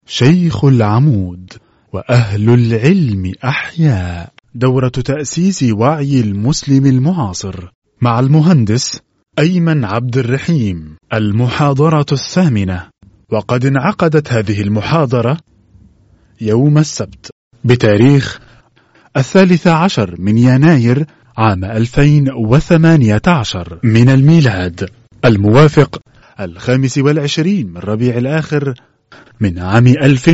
شيخ العمود وأهل العلم أحياء دورة تأسيس وعي المسلم المعاصر مع المهندس أيمن عبد الرحيم المحاضرة الثامنة وقد انعقدت هذه المحاضرة يوم السبت بتاريخ الثالث عشر من يناير عام 2018 من الميلاد الموافق الخامس والعشرين من ربيع الآخر من عام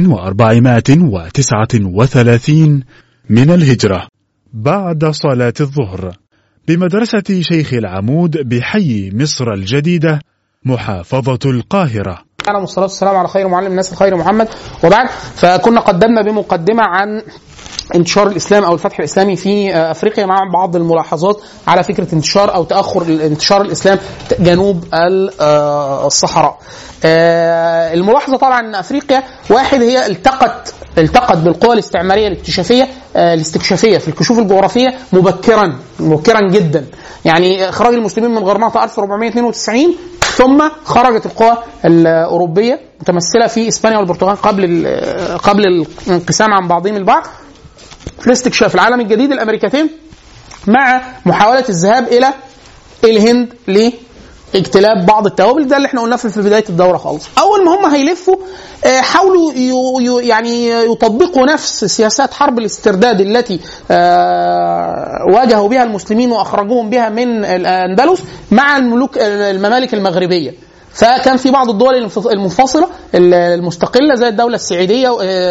1439 من الهجرة بعد صلاة الظهر بمدرسة شيخ العمود بحي مصر الجديدة محافظة القاهرة انا والصلاه والسلام على خير معلم الناس الخير محمد وبعد فكنا قدمنا بمقدمه عن انتشار الاسلام او الفتح الاسلامي في افريقيا مع بعض الملاحظات على فكره انتشار او تاخر انتشار الاسلام جنوب الصحراء. الملاحظه طبعا ان افريقيا واحد هي التقت التقت بالقوى الاستعماريه الاكتشافيه الاستكشافيه في الكشوف الجغرافيه مبكرا مبكرا جدا يعني اخراج المسلمين من غرناطه 1492 ثم خرجت القوى الاوروبيه متمثله في اسبانيا والبرتغال قبل قبل الانقسام عن بعضهم البعض في الاستكشاف العالم الجديد الامريكتين مع محاوله الذهاب الى الهند لاجتلاب بعض التوابل ده اللي احنا قلناه في بدايه الدوره خالص اول ما هم هيلفوا حاولوا يعني يطبقوا نفس سياسات حرب الاسترداد التي واجهوا بها المسلمين واخرجوهم بها من الاندلس مع الملوك الممالك المغربيه فكان في بعض الدول المنفصله المستقله زي الدوله السعيديه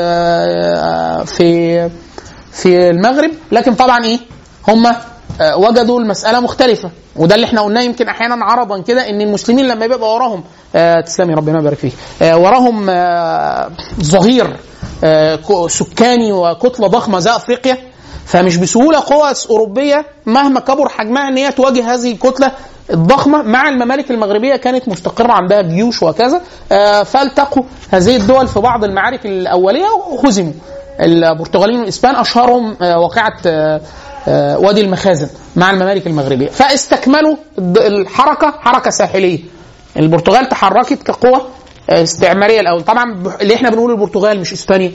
في في المغرب لكن طبعا ايه هم وجدوا المساله مختلفه وده اللي احنا قلناه يمكن احيانا عرضا كده ان المسلمين لما يبقى وراهم آه تسلمي ربنا يبارك فيك آه وراهم آه ظهير آه سكاني وكتله ضخمه زي افريقيا فمش بسهوله قوى اوروبيه مهما كبر حجمها ان هي تواجه هذه الكتله الضخمه مع الممالك المغربيه كانت مستقره عندها جيوش وكذا آه فالتقوا هذه الدول في بعض المعارك الاوليه وهزموا البرتغاليين والاسبان اشهرهم آه واقعه آه وادي المخازن مع الممالك المغربيه فاستكملوا الحركه حركه ساحليه البرتغال تحركت كقوه استعماريه الاول طبعا اللي احنا بنقول البرتغال مش اسبانيا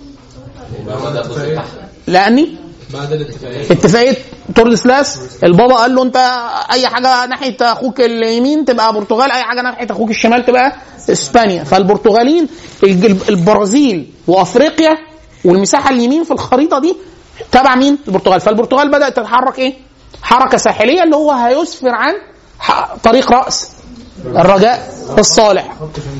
لاني اتفاقيه توردسلاس البابا قال له انت اي حاجه ناحيه اخوك اليمين تبقى برتغال اي حاجه ناحيه اخوك الشمال تبقى اسبانيا فالبرتغاليين البرازيل وافريقيا والمساحه اليمين في الخريطه دي تبع مين؟ البرتغال، فالبرتغال بدات تتحرك ايه؟ حركه ساحليه اللي هو هيسفر عن طريق راس الرجاء الصالح.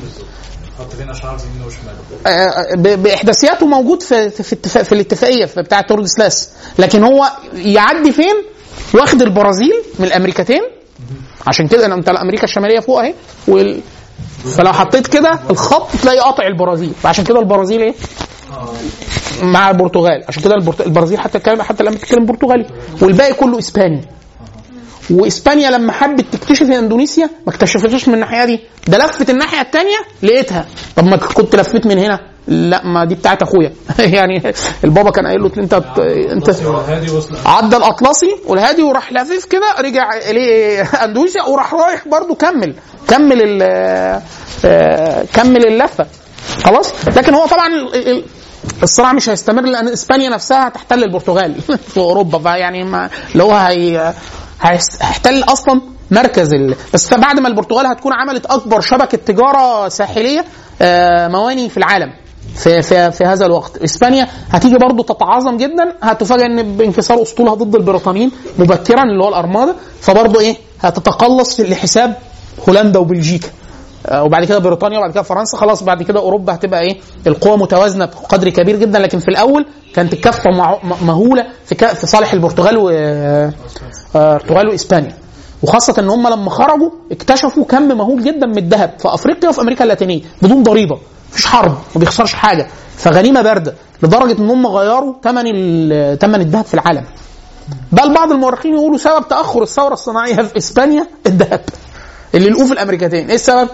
باحداثياته موجود في في, اتفاق في الاتفاقيه بتاعه توردسلاس لكن هو يعدي فين؟ واخد البرازيل من الامريكتين عشان كده انت امريكا الشماليه فوق اهي وال... فلو حطيت كده الخط تلاقي قاطع البرازيل فعشان كده البرازيل ايه؟ مع البرتغال عشان كده البرازيل حتى حتى الان بتتكلم برتغالي والباقي كله اسباني واسبانيا لما حبت تكتشف اندونيسيا ما اكتشفتش من الناحيه دي ده لفت الناحيه الثانيه لقيتها طب ما كنت لفيت من هنا لا ما دي بتاعت اخويا يعني البابا كان قايل له انت انت عدى الاطلسي والهادي وراح لافف كده رجع اندونيسيا وراح رايح برضو كمل كمل كمل اللفه خلاص لكن هو طبعا الصراع مش هيستمر لان اسبانيا نفسها هتحتل البرتغال في اوروبا فيعني ما اللي هو هي هيحتل اصلا مركز ال... بس بعد ما البرتغال هتكون عملت اكبر شبكه تجاره ساحليه مواني في العالم في, في, في هذا الوقت اسبانيا هتيجي برضو تتعاظم جدا هتفاجئ ان بانكسار اسطولها ضد البريطانيين مبكرا اللي هو الارمادا فبرضو ايه هتتقلص لحساب هولندا وبلجيكا وبعد كده بريطانيا وبعد كده فرنسا خلاص بعد كده اوروبا هتبقى ايه القوى متوازنه بقدر كبير جدا لكن في الاول كانت الكفه مهوله في في صالح البرتغال و البرتغال واسبانيا وخاصة ان هم لما خرجوا اكتشفوا كم مهول جدا من الذهب في افريقيا وفي امريكا اللاتينية بدون ضريبة مفيش حرب ما بيخسرش حاجة فغنيمة باردة لدرجة ان هم غيروا ثمن ثمن الذهب في العالم بل بعض المؤرخين يقولوا سبب تاخر الثوره الصناعيه في اسبانيا الذهب اللي لقوه في الامريكتين ايه السبب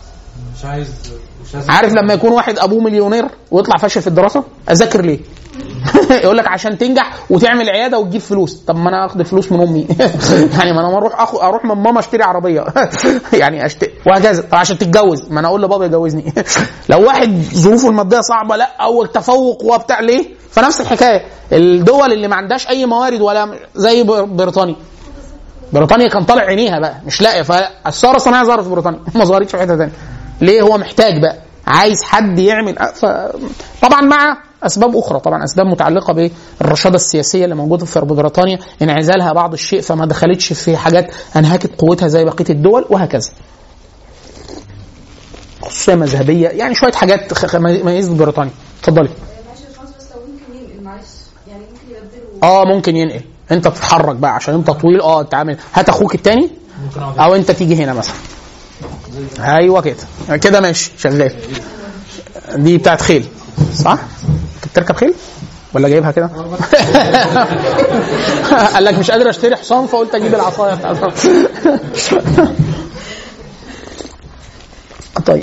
مش عايز مش عايز عارف لما يكون واحد ابوه مليونير ويطلع فاشل في الدراسه اذاكر ليه يقول لك عشان تنجح وتعمل عياده وتجيب فلوس طب ما انا اخد فلوس من امي يعني ما انا اروح أخو اروح من ماما اشتري عربيه يعني اشتري وهكذا طب عشان تتجوز ما انا اقول لبابا يجوزني لو واحد ظروفه الماديه صعبه لا او التفوق وبتاع ليه فنفس الحكايه الدول اللي ما عندهاش اي موارد ولا زي بر- بريطانيا بريطانيا كان طالع عينيها بقى مش لاقيه فالثوره الصناعيه ظهرت في بريطانيا ما ظهرتش في حته ثانيه ليه هو محتاج بقى عايز حد يعمل ف... طبعا مع اسباب اخرى طبعا اسباب متعلقه بالرشاده السياسيه اللي موجوده في بريطانيا انعزالها بعض الشيء فما دخلتش في حاجات انهكت قوتها زي بقيه الدول وهكذا خصوصيه مذهبيه يعني شويه حاجات خ- خ- ميزت بريطانيا اتفضلي معلش يا باشمهندس بس لو ممكن ينقل معلش يعني ممكن يبدلوا اه ممكن ينقل انت تتحرك بقى عشان انت طويل اه تعمل هات اخوك التاني او انت تيجي هنا مثلا ايوه كده كده ماشي شغال دي بتاعت خيل صح؟ انت بتركب خيل؟ ولا جايبها كده؟ قال لك مش قادر اشتري حصان فقلت اجيب العصايه بتاعتها طيب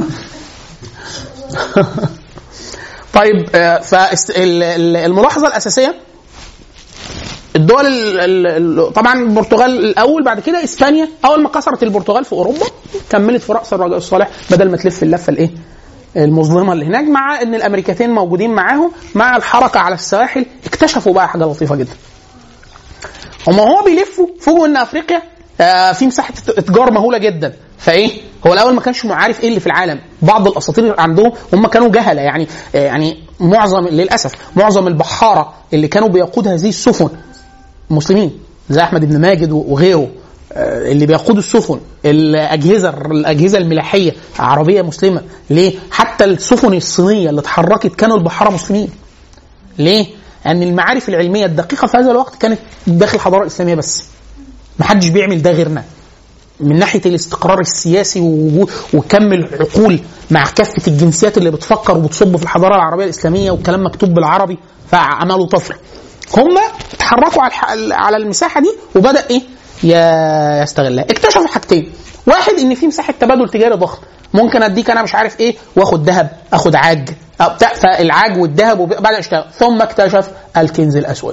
طيب فالملاحظه الاساسيه الدول ال- ال- ال- طبعا البرتغال الاول بعد كده اسبانيا اول ما كسرت البرتغال في اوروبا كملت في راس الرجاء الصالح بدل ما تلف اللفه الايه المظلمه اللي هناك مع ان الامريكتين موجودين معاهم مع الحركه على السواحل اكتشفوا بقى حاجه لطيفه جدا هما هو بيلفوا فوجئوا ان افريقيا آه، في مساحه اتجار مهوله جدا فايه هو الاول ما كانش عارف ايه اللي في العالم بعض الاساطير عندهم هم كانوا جهله يعني آه، يعني معظم للاسف معظم البحاره اللي كانوا بيقود هذه السفن مسلمين زي احمد بن ماجد وغيره آه، اللي بيقودوا السفن الاجهزه الاجهزه الملاحيه عربيه مسلمه ليه حتى السفن الصينيه اللي اتحركت كانوا البحاره مسلمين ليه ان المعارف العلميه الدقيقه في هذا الوقت كانت داخل الحضاره الاسلاميه بس محدش بيعمل ده غيرنا من ناحيه الاستقرار السياسي ووجود- وكم العقول مع كافه الجنسيات اللي بتفكر وبتصب في الحضاره العربيه الاسلاميه والكلام مكتوب بالعربي فعملوا طفره. هم اتحركوا على الح- على المساحه دي وبدا ايه؟ ي- يستغلها. اكتشفوا حاجتين. واحد ان في مساحه تبادل تجاري ضخم. ممكن اديك انا مش عارف ايه واخد ذهب، اخد عاج أو بتاع فالعاج والذهب وب- بدا يشتغل ثم اكتشف الكنز الاسود.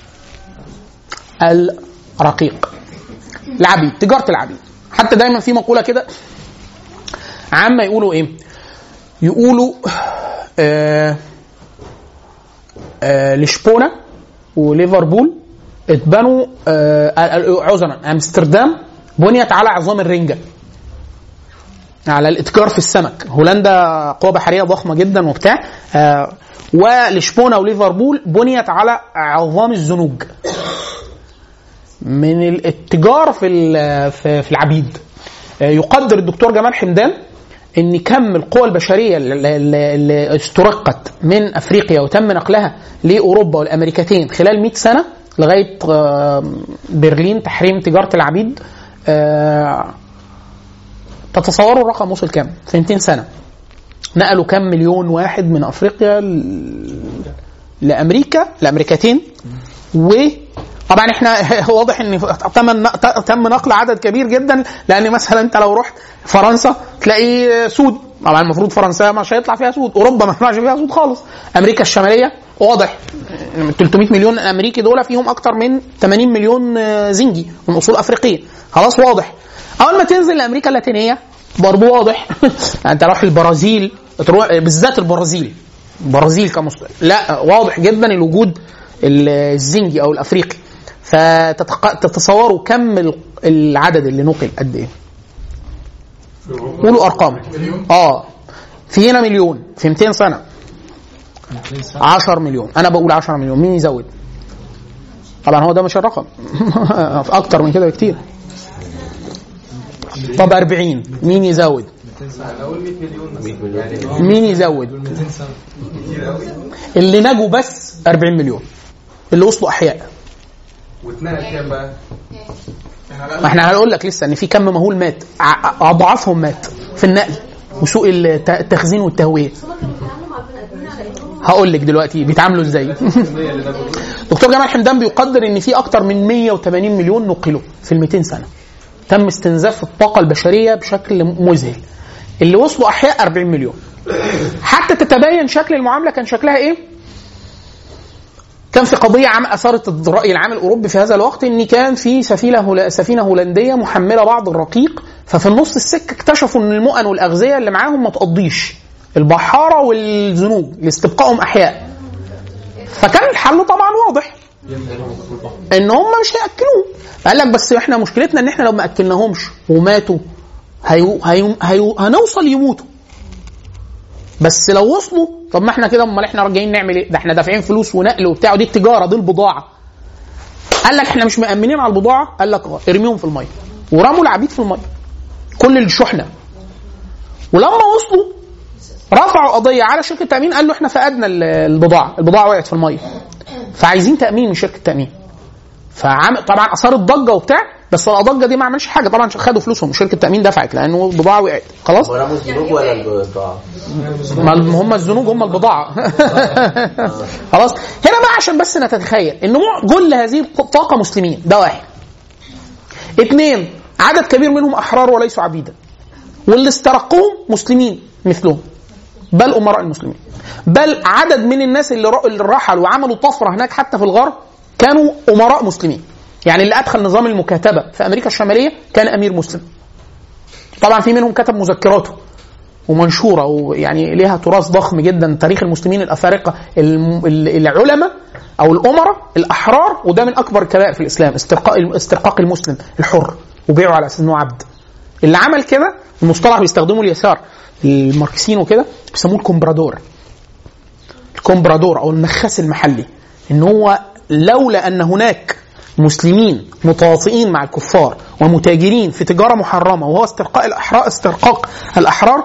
الرقيق. العبيد تجاره العبيد حتى دايما في مقوله كده عامه يقولوا ايه يقولوا آه آه لشبونه وليفربول اتبنوا آه آه، عذرا امستردام بنيت على عظام الرنجه على الاتجار في السمك هولندا قوه بحريه ضخمه جدا وبتاع آه ولشبونه وليفربول بنيت على عظام الزنوج من الاتجار في ال- في في العبيد آه، يقدر الدكتور جمال حمدان ان كم القوى البشريه اللي- اللي اللي استرقت من افريقيا وتم نقلها لاوروبا والامريكتين خلال 100 سنه لغايه آه، برلين تحريم تجاره العبيد آه، تتصوروا الرقم وصل كام؟ في 200 سنه نقلوا كم مليون واحد من افريقيا ل- لامريكا لامريكتين و طبعا احنا واضح ان تم تم نقل عدد كبير جدا لان مثلا انت لو رحت فرنسا تلاقي سود طبعا المفروض فرنسا مش هيطلع فيها سود اوروبا ما يطلعش فيها سود خالص امريكا الشماليه واضح 300 مليون امريكي دول فيهم اكتر من 80 مليون آه، زنجي من اصول افريقيه خلاص واضح اول ما تنزل لامريكا اللاتينيه برضه واضح انت رايح البرازيل تروح بالذات البرازيل البرازيل كمصدر لا واضح جدا الوجود الزنجي او الافريقي فتتصوروا كم ال- العدد اللي نقل قد ايه قولوا ارقام اه في هنا مليون في 200 سنه 10 مليون انا بقول 10 مليون مين يزود طبعا هو ده مش الرقم اكتر من كده بكتير طب 40 مين يزود مين يزود اللي نجوا بس 40 مليون اللي وصلوا احياء واتنقل كام بقى؟ ما احنا هنقول لك لسه ان في كم مهول مات ع- اضعافهم مات في النقل وسوء الت- التخزين والتهويه هما كانوا بيتعاملوا مع البني ادمين على انهم هقول لك دلوقتي بيتعاملوا ازاي دكتور جمال حمدان بيقدر ان في اكتر من 180 مليون نقلوا في ال 200 سنه تم استنزاف الطاقه البشريه بشكل مذهل اللي وصلوا احياء 40 مليون حتى تتبين شكل المعامله كان شكلها ايه كان في قضيه عم اثارت الراي العام الاوروبي في هذا الوقت ان كان في سفينه هولا سفينه هولنديه محمله بعض الرقيق ففي النص السكه اكتشفوا ان المؤن والاغذيه اللي معاهم ما تقضيش البحاره والزنوج لاستبقائهم احياء فكان الحل طبعا واضح ان هم مش هياكلوهم فقال لك بس احنا مشكلتنا ان احنا لو ما اكلناهمش وماتوا هيو هيو هيو هنوصل يموتوا بس لو وصلوا طب ما احنا كده امال احنا جايين نعمل ايه؟ ده احنا دافعين فلوس ونقل وبتاع ودي التجاره دي البضاعه. قال لك احنا مش مأمنين على البضاعه قال لك اه ارميهم في الميه ورموا العبيد في الميه كل الشحنه ولما وصلوا رفعوا قضيه على شركه التامين قال له احنا فقدنا ال- البضاعه البضاعه وقعت في الميه فعايزين تامين من شركه التامين فعمل طبعا اثارت ضجه وبتاع بس الضجه دي ما عملش حاجه طبعا خدوا فلوسهم شركه التامين دفعت لانه البضاعه وقعت خلاص ورموا الزنوج ولا البضاعة؟ ما هم الزنوج هم البضاعة خلاص هنا بقى عشان بس نتخيل ان مع- كل هذه الطاقة مسلمين ده واحد اثنين عدد كبير منهم احرار وليسوا عبيدا واللي استرقوهم مسلمين مثلهم بل امراء المسلمين بل عدد من الناس اللي را- اللي رحلوا وعملوا طفره هناك حتى في الغرب كانوا امراء مسلمين يعني اللي ادخل نظام المكاتبه في امريكا الشماليه كان امير مسلم طبعا في منهم كتب مذكراته ومنشوره ويعني ليها تراث ضخم جدا تاريخ المسلمين الافارقه الم- ال- العلماء او الامراء الاحرار وده من اكبر الكبائر في الاسلام استرقاء استرقاق المسلم الحر وبيعه على اساس انه عبد اللي عمل كده المصطلح بيستخدمه اليسار الماركسيين وكده بيسموه الكومبرادور الكومبرادور او النخاس المحلي ان هو لولا ان هناك مسلمين متواطئين مع الكفار ومتاجرين في تجاره محرمه وهو استرقاء الاحرار استرقاق الاحرار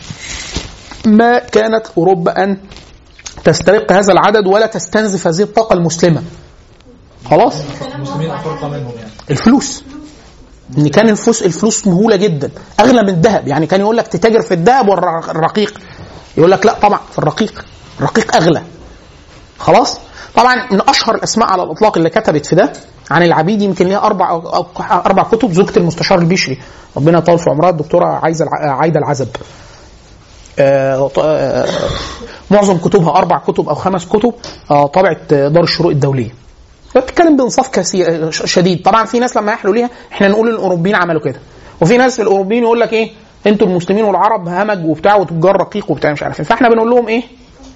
ما كانت اوروبا ان تسترق هذا العدد ولا تستنزف هذه الطاقه المسلمه خلاص المسلمين افرقه منهم يعني الفلوس ان كان الفلوس الفلوس مهوله جدا اغلى من الذهب يعني كان يقول لك تتاجر في الذهب والرقيق يقول لك لا طبعا في الرقيق الرقيق اغلى خلاص طبعا من اشهر الاسماء على الاطلاق اللي كتبت في ده عن العبيد يمكن ليها اربع أو أو اربع كتب زوجة المستشار البشري ربنا يطول في عمرها الدكتوره عايزه الع- عايده العزب آه، ط- آه، معظم كتبها اربع كتب او خمس كتب آه، طبعت آه، دار الشروق الدوليه بتتكلم بانصاف كثير شديد طبعا في ناس لما يحلوا ليها احنا نقول الاوروبيين عملوا كده وفي ناس في الاوروبيين يقول لك ايه انتوا المسلمين والعرب همج وبتاع وتجار رقيق وبتاع مش عارف ايه فاحنا بنقول لهم ايه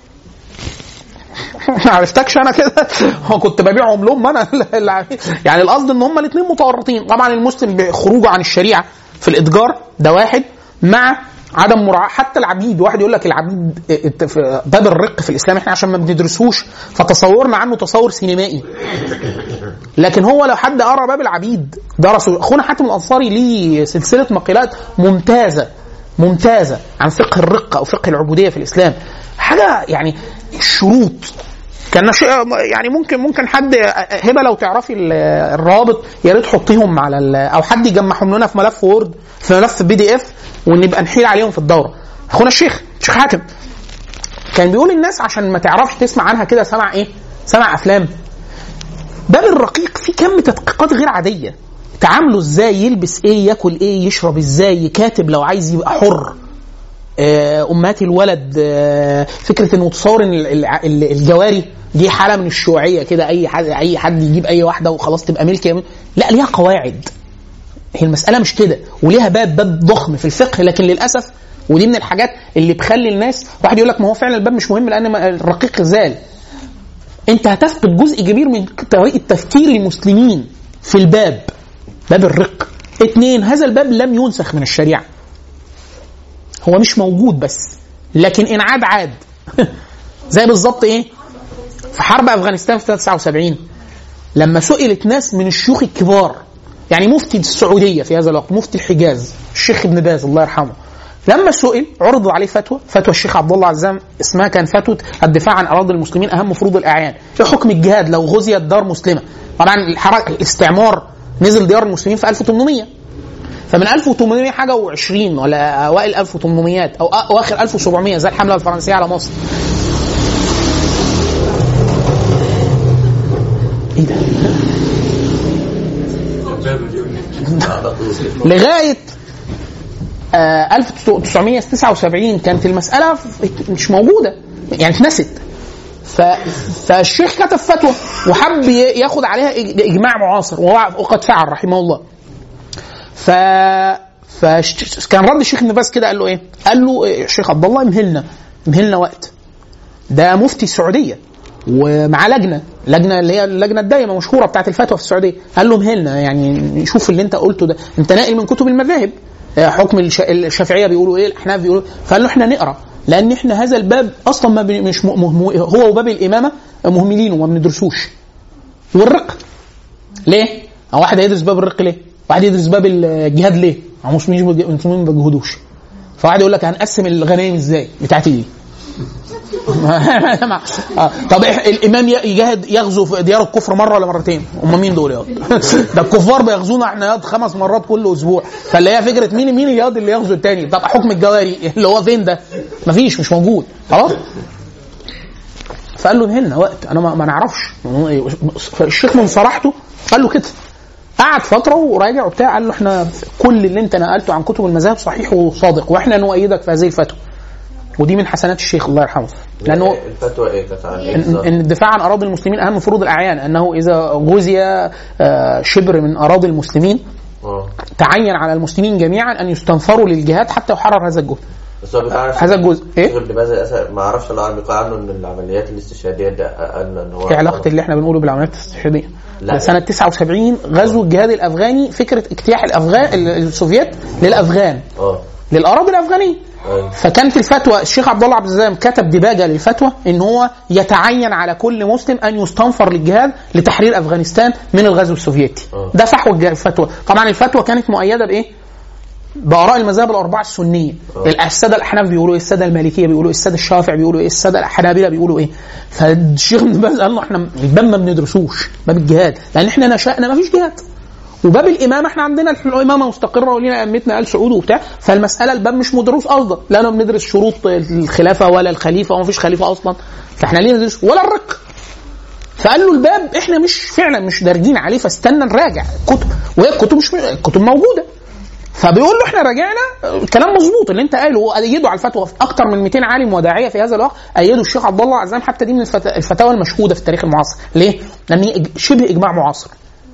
ما عرفتكش انا كده هو كنت ببيعهم لهم انا يعني القصد ان هم الاثنين متورطين طبعا المسلم بخروجه عن الشريعه في الاتجار ده واحد مع عدم مراعاه حتى العبيد واحد يقول لك العبيد ات- في باب الرق في الاسلام احنا عشان ما بندرسوش فتصورنا عنه تصور سينمائي لكن هو لو حد قرا باب العبيد درسوا اخونا حاتم الانصاري ليه سلسله مقالات ممتازه ممتازه عن فقه الرقه او فقه العبوديه في الاسلام حاجه يعني الشروط كان شيء يعني ممكن ممكن حد هبه لو تعرفي ال- الروابط يا ريت حطيهم على ال- او حد يجمعهم لنا في ملف وورد في ملف بي دي اف ونبقى نحيل عليهم في الدوره اخونا الشيخ الشيخ حاتم كان بيقول الناس عشان ما تعرفش تسمع عنها كده سمع ايه سمع افلام باب الرقيق فيه كم تدقيقات غير عاديه تعامله ازاي يلبس ايه ياكل ايه يشرب ازاي كاتب لو عايز يبقى حر آه، امهات الولد آه، فكره انه تصور ان ال- الع- ال- الجواري دي حاله من الشيوعيه كده اي حد اي حد يجيب اي واحده وخلاص تبقى ملك يمين. لا ليها قواعد هي المساله مش كده وليها باب باب ضخم في الفقه لكن للاسف ودي من الحاجات اللي بخلي الناس واحد يقول لك ما هو فعلا الباب مش مهم لان ما- الرقيق زال انت هتفقد جزء كبير من طريقه تفكير المسلمين في الباب باب الرق اثنين هذا الباب لم ينسخ من الشريعه هو مش موجود بس لكن ان عاد عاد زي بالظبط ايه في حرب افغانستان في 79 لما سئلت ناس من الشيوخ الكبار يعني مفتي السعوديه في هذا الوقت مفتي الحجاز الشيخ ابن باز الله يرحمه لما سئل عرض عليه فتوى فتوى الشيخ عبد الله عزام اسمها كان فتوى الدفاع عن اراضي المسلمين اهم فروض الاعيان ايه حكم الجهاد لو غزيت دار مسلمه طبعا الحركه الاستعمار نزل ديار المسلمين في 1800 فمن 1800 حاجه و20 ولا اوائل 1800 او اواخر 1700 زي الحمله الفرنسيه على مصر ايه ده؟ لغايه آه 1979 كانت المساله ف- مش موجوده يعني اتنست ف... فالشيخ كتب فتوى وحب ي- ياخد عليها إج- اجماع معاصر وهو وقد فعل رحمه الله ف فكان رد الشيخ ابن باز كده قال له ايه؟ قال له إيه، الشيخ عبد الله امهلنا امهلنا وقت ده مفتي السعوديه ومعاه لجنه لجنه اللي هي اللجنه الدايمه مشهوره بتاعت الفتوى في السعوديه قال له مهلنا يعني نشوف اللي انت قلته ده انت ناقل من كتب المذاهب آه، حكم الش- الشافعيه بيقولوا ايه الاحناف بيقولوا إيه؟ فقال له احنا نقرا لان احنا هذا الباب اصلا ما بن- مش م- مهم هو وباب الامامه مهملينه وما بندرسوش والرق ليه؟ أو واحد هيدرس باب الرق ليه؟ واحد يدرس باب الجهاد ليه؟ أو مسلمين مش بيج- المسلمين ما بيجهدوش فواحد يقول لك هنقسم الغنائم ازاي؟ بتاعتي دي آه. طب إح- الامام ي- يجاهد يغزو في ديار الكفر مره ولا مرتين؟ هم مين دول يا واد؟ ده الكفار بيغزونا احنا ياض خمس مرات كل اسبوع فاللي هي فكره مين مين الياض اللي يغزو التاني؟ طب حكم الجواري اللي هو فين ده؟ مفيش مش موجود خلاص؟ فقال له انهلنا وقت انا ما, ما نعرفش فالشيخ من صراحته قال له كده قعد فتره وراجع وبتاع قال له احنا كل اللي انت نقلته عن كتب المذاهب صحيح وصادق واحنا نؤيدك في هذه الفتوى ودي من حسنات الشيخ الله يرحمه لانه الفتوى ايه كانت عن ايه ان بالظبط؟ إن الدفاع عن اراضي المسلمين اهم فروض الاعيان انه اذا غزي آه، شبر من اراضي المسلمين اه تعين على المسلمين جميعا ان يستنفروا للجهاد حتى يحرر هذا الجهد بس هو بيتعرف هذا الجزء ايه ابن باز أسا- ما اعرفش لو بيقال عنه ان العمليات الاستشهاديه ده قال ان هو ايه علاقه اللي احنا بنقوله بالعمليات الاستشهاديه؟ لا. ده سنه 79 غزو الجهاد الافغاني فكره اجتياح الافغان ال- السوفييت للافغان اه للاراضي الافغانيه ايوه فكانت الفتوى الشيخ عبد الله عبد السلام كتب دباجه للفتوى ان هو يتعين على كل مسلم ان يستنفر للجهاد لتحرير افغانستان من الغزو السوفيتي آه. ده فحوى الج- الفتوى طبعا الفتوى كانت مؤيده بايه باراء المذاهب الاربعه السنيه آه. الساده الاحناف بيقولوا ايه الساده المالكيه بيقولوا ايه الساده الشافعي بيقولوا ايه الساده الحنابله بيقولوا ايه فالشيخ ابن باز قال له احنا الباب ما بندرسوش باب الجهاد لان احنا نشأنا ما فيش جهاد وباب الامامه احنا عندنا الامامه مستقره ولينا ائمتنا ال سعود وبتاع فالمساله الباب مش مدروس اصلا لا انا بندرس شروط الخلافه ولا الخليفه وما فيش خليفه اصلا فاحنا ليه ندرس ولا الرق فقال له الباب احنا مش فعلا مش دارجين عليه فاستنى نراجع كتب وهي الكتب مش الكتب موجوده فبيقول له احنا راجعنا الكلام مظبوط اللي انت قاله وايدوا على الفتوى اكثر من 200 عالم وداعيه في هذا الوقت ايدوا الشيخ عبد الله عزام حتى دي من الفت- الفتاوى المشهوده في التاريخ المعاصر ليه؟ لان هي إج- شبه اجماع معاصر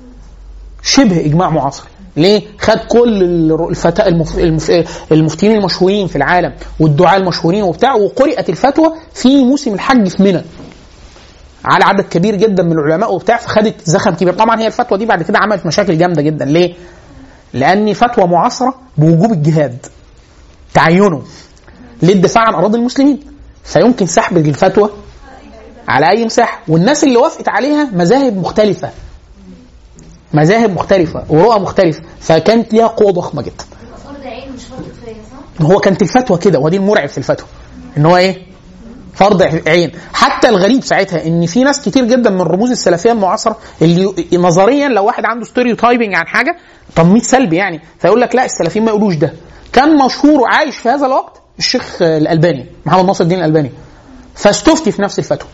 شبه اجماع معاصر ليه؟ خد كل ال- الفتا... المف... المف... المفتين المشهورين في العالم والدعاة المشهورين وبتاع وقرأت الفتوى في موسم الحج في منى على عدد كبير جدا من العلماء وبتاع فخدت زخم كبير طبعا هي الفتوى دي بعد كده عملت مشاكل جامده جدا ليه؟ لان فتوى معاصره بوجوب الجهاد تعينه للدفاع عن اراضي المسلمين فيمكن سحب الفتوى على اي مساحه والناس اللي وافقت عليها مذاهب مختلفه مذاهب مختلفه ورؤى مختلفه فكانت ليها قوه ضخمه جدا فرض عين مش فرض كفايه صح؟ هو كانت الفتوى كده ودي المرعب في الفتوى ان هو ايه فرض عين حتى الغريب ساعتها ان في ناس كتير جدا من رموز السلفيه المعاصره اللي نظريا لو واحد عنده ستيريو تايبنج عن حاجه تنميط سلبي يعني فيقول لك لا السلفيين ما يقولوش ده كان مشهور وعايش في هذا الوقت الشيخ الالباني محمد ناصر الدين الالباني فاستفتي في نفس الفتوى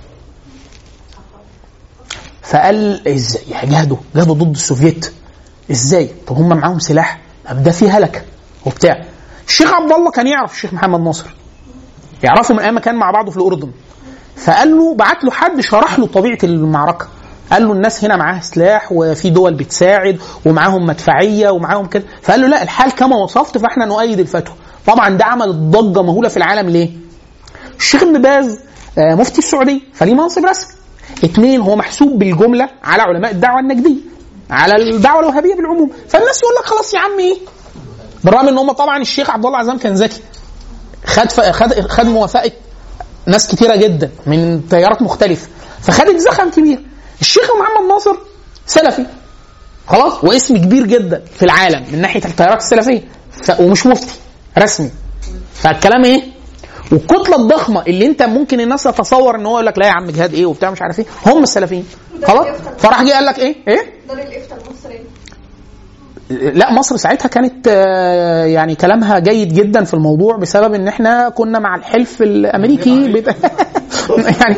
فقال ازاي يعني جهدوا جهدوا ضد السوفييت ازاي طب هم معاهم سلاح طب ده فيه هلكه وبتاع الشيخ عبد الله كان يعرف الشيخ محمد ناصر يعرفوا من ايام ما كان مع بعضه في الاردن فقال له بعت له حد شرح له طبيعه المعركه قال له الناس هنا معاها سلاح وفي دول بتساعد ومعاهم مدفعيه ومعاهم كده فقال له لا الحال كما وصفت فاحنا نؤيد الفتوى طبعا ده عمل ضجه مهوله في العالم ليه؟ الشيخ ابن باز آه، مفتي السعوديه فليه منصب رسمي اثنين هو محسوب بالجمله على علماء الدعوه النجديه على الدعوه الوهابيه بالعموم فالناس يقول لك خلاص يا عم ايه بالرغم ان هم طبعا الشيخ عبد الله عزام كان ذكي خد ف... خد خد موافقه ناس كتيره جدا من تيارات مختلفه فخدت زخم كبير الشيخ محمد ناصر سلفي خلاص واسم كبير جدا في العالم من ناحيه التيارات السلفيه ف... ومش مفتي رسمي فالكلام ايه والكتله الضخمه اللي انت ممكن الناس تتصور ان هو يقول لك لا يا عم جهاد ايه وبتاع مش عارف ايه هم السلفيين خلاص فراح جه قال لك ايه ايه دار الافتاء المصري لا مصر ساعتها كانت آه، يعني كلامها جيد جدا في الموضوع بسبب ان احنا كنا مع الحلف الامريكي بت... يعني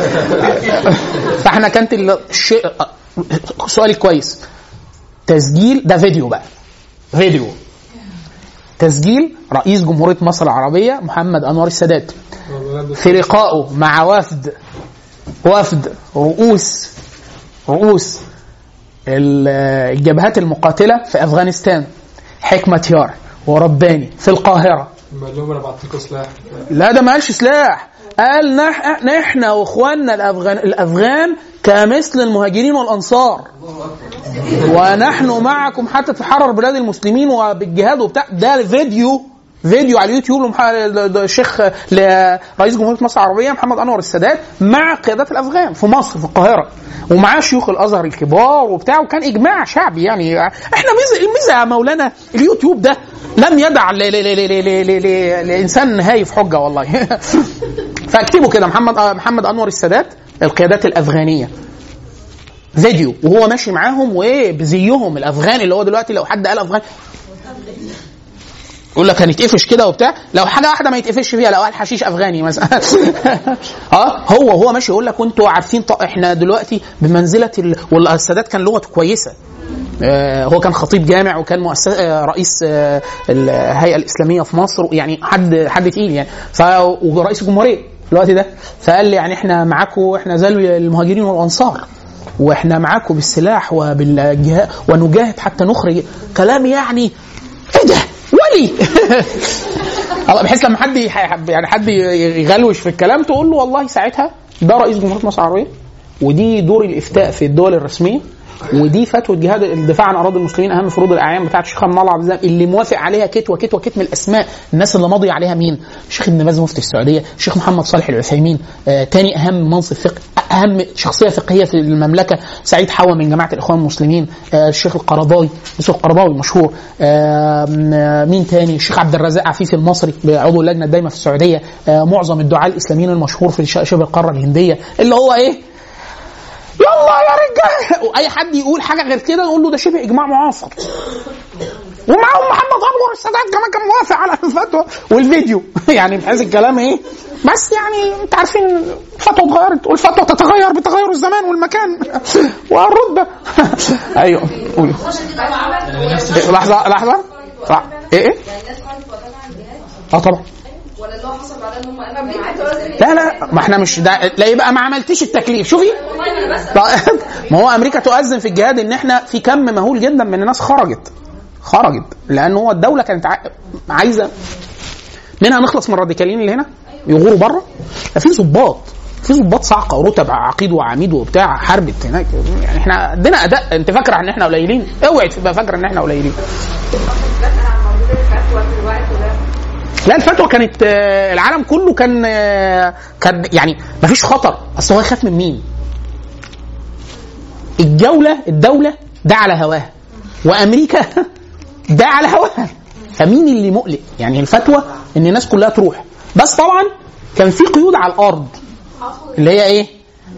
فاحنا كانت ال- الشيء سؤالي كويس تسجيل ده فيديو بقى فيديو تسجيل رئيس جمهورية مصر العربية محمد أنور السادات في لقائه مع وفد وفد رؤوس رؤوس ال- الجبهات المقاتله في افغانستان حكمه يار ورباني في القاهره لما لهم انا بعت لكم سلاح لا ده ما قالش سلاح قال نح... نحن واخواننا الافغان الافغان كمثل المهاجرين والانصار ونحن معكم حتى تحرر بلاد المسلمين وبالجهاد وبتاع ده فيديو فيديو على اليوتيوب لمح... الشيخ لرئيس جمهوريه مصر العربيه محمد انور السادات مع قيادات الافغان في مصر في القاهره ومعاه شيوخ الازهر الكبار وبتاع وكان اجماع شعبي يعني احنا ميزه الميزه يا مولانا اليوتيوب ده لم يدع ل... ل... ل... ل... ل... ل... ل... لانسان هايف حجه والله فاكتبوا كده محمد آه، محمد انور السادات القيادات الافغانيه فيديو وهو ماشي معاهم وايه بزيهم الافغاني اللي هو دلوقتي لو حد قال افغاني يقول لك هنتقفش كده وبتاع لو حاجه واحده ما يتقفش فيها لو قال حشيش افغاني مثلا اه هو هو ماشي يقول لك وانتوا عارفين ط- احنا دلوقتي بمنزله ال... والسادات كان لغته كويسه آه، هو كان خطيب جامع وكان مؤسس آه، رئيس آه، الهيئه الاسلاميه في مصر يعني حد حد تقيل يعني ف ورئيس الجمهوريه في الوقت ده فقال لي يعني احنا معاكم احنا زي المهاجرين والانصار واحنا معاكم بالسلاح وبالجهاد ونجاهد حتى نخرج كلام يعني ايه ده ولي الله بحيث لما حد يح- يعني حد يغلوش في الكلام تقول له والله ساعتها ده رئيس جمهوريه مصر العربيه ودي دور الافتاء في الدول الرسميه ودي فتوى الجهاد الدفاع عن اراضي المسلمين اهم فروض الاعيان بتاعت الشيخ عبد الله عبد الزام اللي موافق عليها كت وكت وكت من الاسماء الناس اللي ماضي عليها مين؟ الشيخ ابن باز مفتي السعوديه، الشيخ محمد صالح العثيمين، آه تاني اهم منصب فقه اهم شخصيه فقهيه في المملكه سعيد حوا من جماعه الاخوان المسلمين آه الشيخ القرضاوي يوسف القرضاوي مشهور آه م- مين تاني الشيخ عبد الرزاق عفيفي المصري عضو اللجنه الدايمه في السعوديه آه معظم الدعاة الاسلاميين المشهور في ش- شبه القاره الهنديه اللي هو ايه يلا يا رجاله واي حد يقول حاجه غير كده نقول له ده شبه اجماع معاصر ومعاهم محمد انور السادات كمان كان موافق على الفتوى والفيديو يعني بحيث الكلام ايه بس يعني انت عارفين الفتوى اتغيرت والفتوى تتغير بتغير الزمان والمكان والرتبه ايوه قولي إيه، لحظه لحظه لح- ايه ايه يعني الناس خرجت وقتها عن الجهاد اه طبعا ولا اللي هو حصل بعدها ان هم قالوا يا جماعه لا لا ما احنا مش ده لا يبقى ما عملتيش التكليف شوفي والله انا بس طيب، ما هو امريكا تؤذن في الجهاد ان احنا في كم مهول جدا من الناس خرجت خرجت لان هو الدوله كانت ع- عايزه منها نخلص من الراديكاليين اللي هنا يغوروا بره في ضباط في ضباط صعقه ورتب عقيد وعميد وبتاع حربت هناك يعني احنا عندنا اداء انت فاكره ان احنا قليلين اوعي تبقى فاكره ان احنا قليلين لا الفتوى كانت آه، العالم كله كان آه، كان يعني مفيش خطر اصل هو يخاف من مين؟ الجولة الدولة ده على هواها وأمريكا ده على هواها فمين اللي مقلق يعني الفتوى ان الناس كلها تروح بس طبعا كان في قيود على الارض اللي هي ايه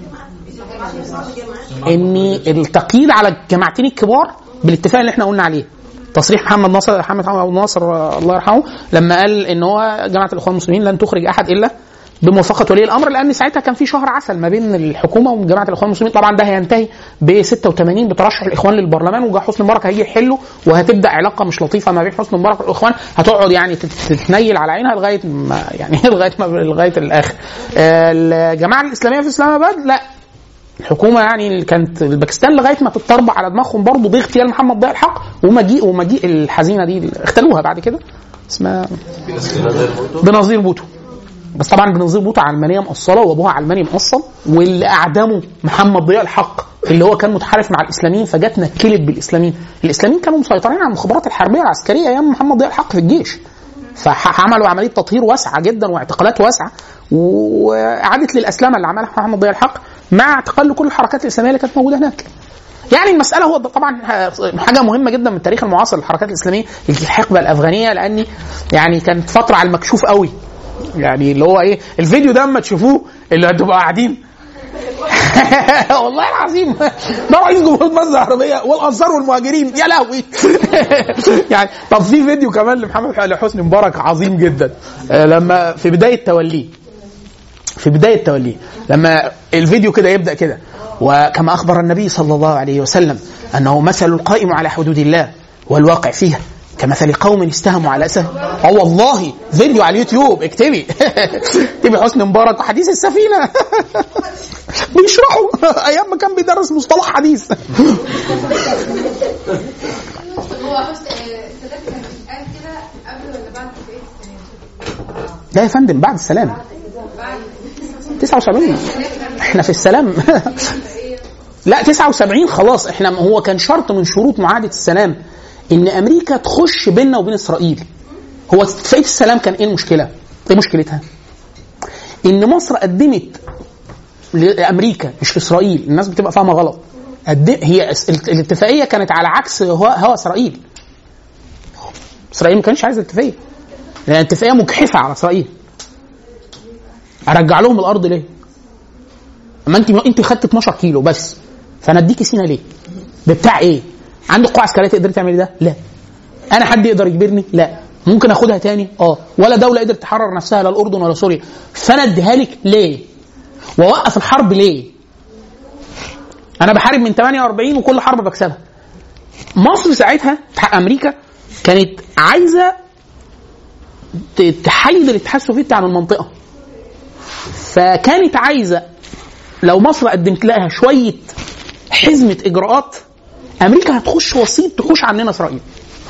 ان التقييد على الجماعتين الكبار بالاتفاق اللي احنا قلنا عليه تصريح محمد ناصر محمد محمد ابو ناصر آه، الله يرحمه لما قال ان هو جماعه الاخوان المسلمين لن تخرج احد الا بموافقه ولي الامر لان ساعتها كان في شهر عسل ما بين الحكومه وجماعه الاخوان المسلمين طبعا ده هينتهي ب 86 بترشح الاخوان للبرلمان وجا حسني مبارك هيجي يحله وهتبدا علاقه مش لطيفه ما بين حسني مبارك والاخوان هتقعد يعني تت- تتنيل على عينها لغايه ما يعني لغايه ما لغايه الاخر آه، الجماعه الاسلاميه في اسلام اباد لا الحكومه يعني اللي كانت الباكستان لغايه ما تتطربع على دماغهم برضه باغتيال محمد ضياء الحق ومجيء ومجيء الحزينه دي اختلوها بعد كده اسمها بنظير بوتو بس طبعا بنظير بوتو علمانيه مقصله وابوها علماني مقصل واللي اعدمه محمد ضياء الحق اللي هو كان متحالف مع الاسلاميين فجت نكلت بالاسلاميين الاسلاميين كانوا مسيطرين على المخابرات الحربيه والعسكريه ايام محمد ضياء الحق في الجيش فعملوا عمليه تطهير واسعه جدا واعتقالات واسعه واعاده للاسلامه اللي عملها محمد ضياء الحق مع اعتقال كل الحركات الاسلاميه اللي كانت موجوده هناك يعني المساله هو طبعا حاجه مهمه جدا من التاريخ المعاصر للحركات الاسلاميه الحقبه الافغانيه لاني يعني كانت فتره على المكشوف قوي يعني اللي هو ايه الفيديو ده اما تشوفوه اللي هتبقوا قاعدين والله العظيم ده رئيس جمهوريه مصر العربيه والانصار والمهاجرين يا لهوي يعني طب في فيديو كمان لمحمد لحسني مبارك عظيم جدا آه، لما في بدايه توليه في بدايه توليه لما الفيديو كده يبدا كده وكما اخبر النبي صلى الله عليه وسلم انه مثل القائم على حدود الله والواقع فيها كمثل قوم استهموا على اسهم اه والله فيديو على اليوتيوب اكتبي اكتبي حسني مبارك وحديث السفينه بيشرحوا ايام ما كان بيدرس مصطلح حديث هو حسن السادات كان قال كده قبل ولا بعد اتفاقية السلام؟ لا يا فندم بعد السلام 79 احنا في السلام لا 79 خلاص احنا هو كان شرط من شروط معاهده السلام ان امريكا تخش بيننا وبين اسرائيل هو اتفاقيه السلام كان ايه المشكله؟ ايه مشكلتها؟ ان مصر قدمت لامريكا مش لاسرائيل الناس بتبقى فاهمه غلط قد هي الس- الاتفاقيه كانت على عكس هوا هوا اسرائيل اسرائيل ما كانش عايزه الاتفاقيه لان الاتفاقيه مجحفه على اسرائيل ارجع لهم الارض ليه؟ اما انت انت خدت 12 كيلو بس فانا اديكي سينا ليه؟ ده بتاع ايه؟ عندك قوه عسكريه تقدر تعمل ده؟ لا انا حد يقدر يجبرني؟ لا ممكن اخدها تاني؟ اه ولا دوله قدرت تحرر نفسها لا الاردن ولا سوريا فانا اديها لك ليه؟ واوقف الحرب ليه؟ انا بحارب من 48 وكل حرب بكسبها مصر ساعتها امريكا كانت عايزه ت- تحيد الاتحاد السوفيتي عن المنطقه فكانت عايزه لو مصر قدمت لها شويه حزمه اجراءات امريكا هتخش وسيط تخش عننا اسرائيل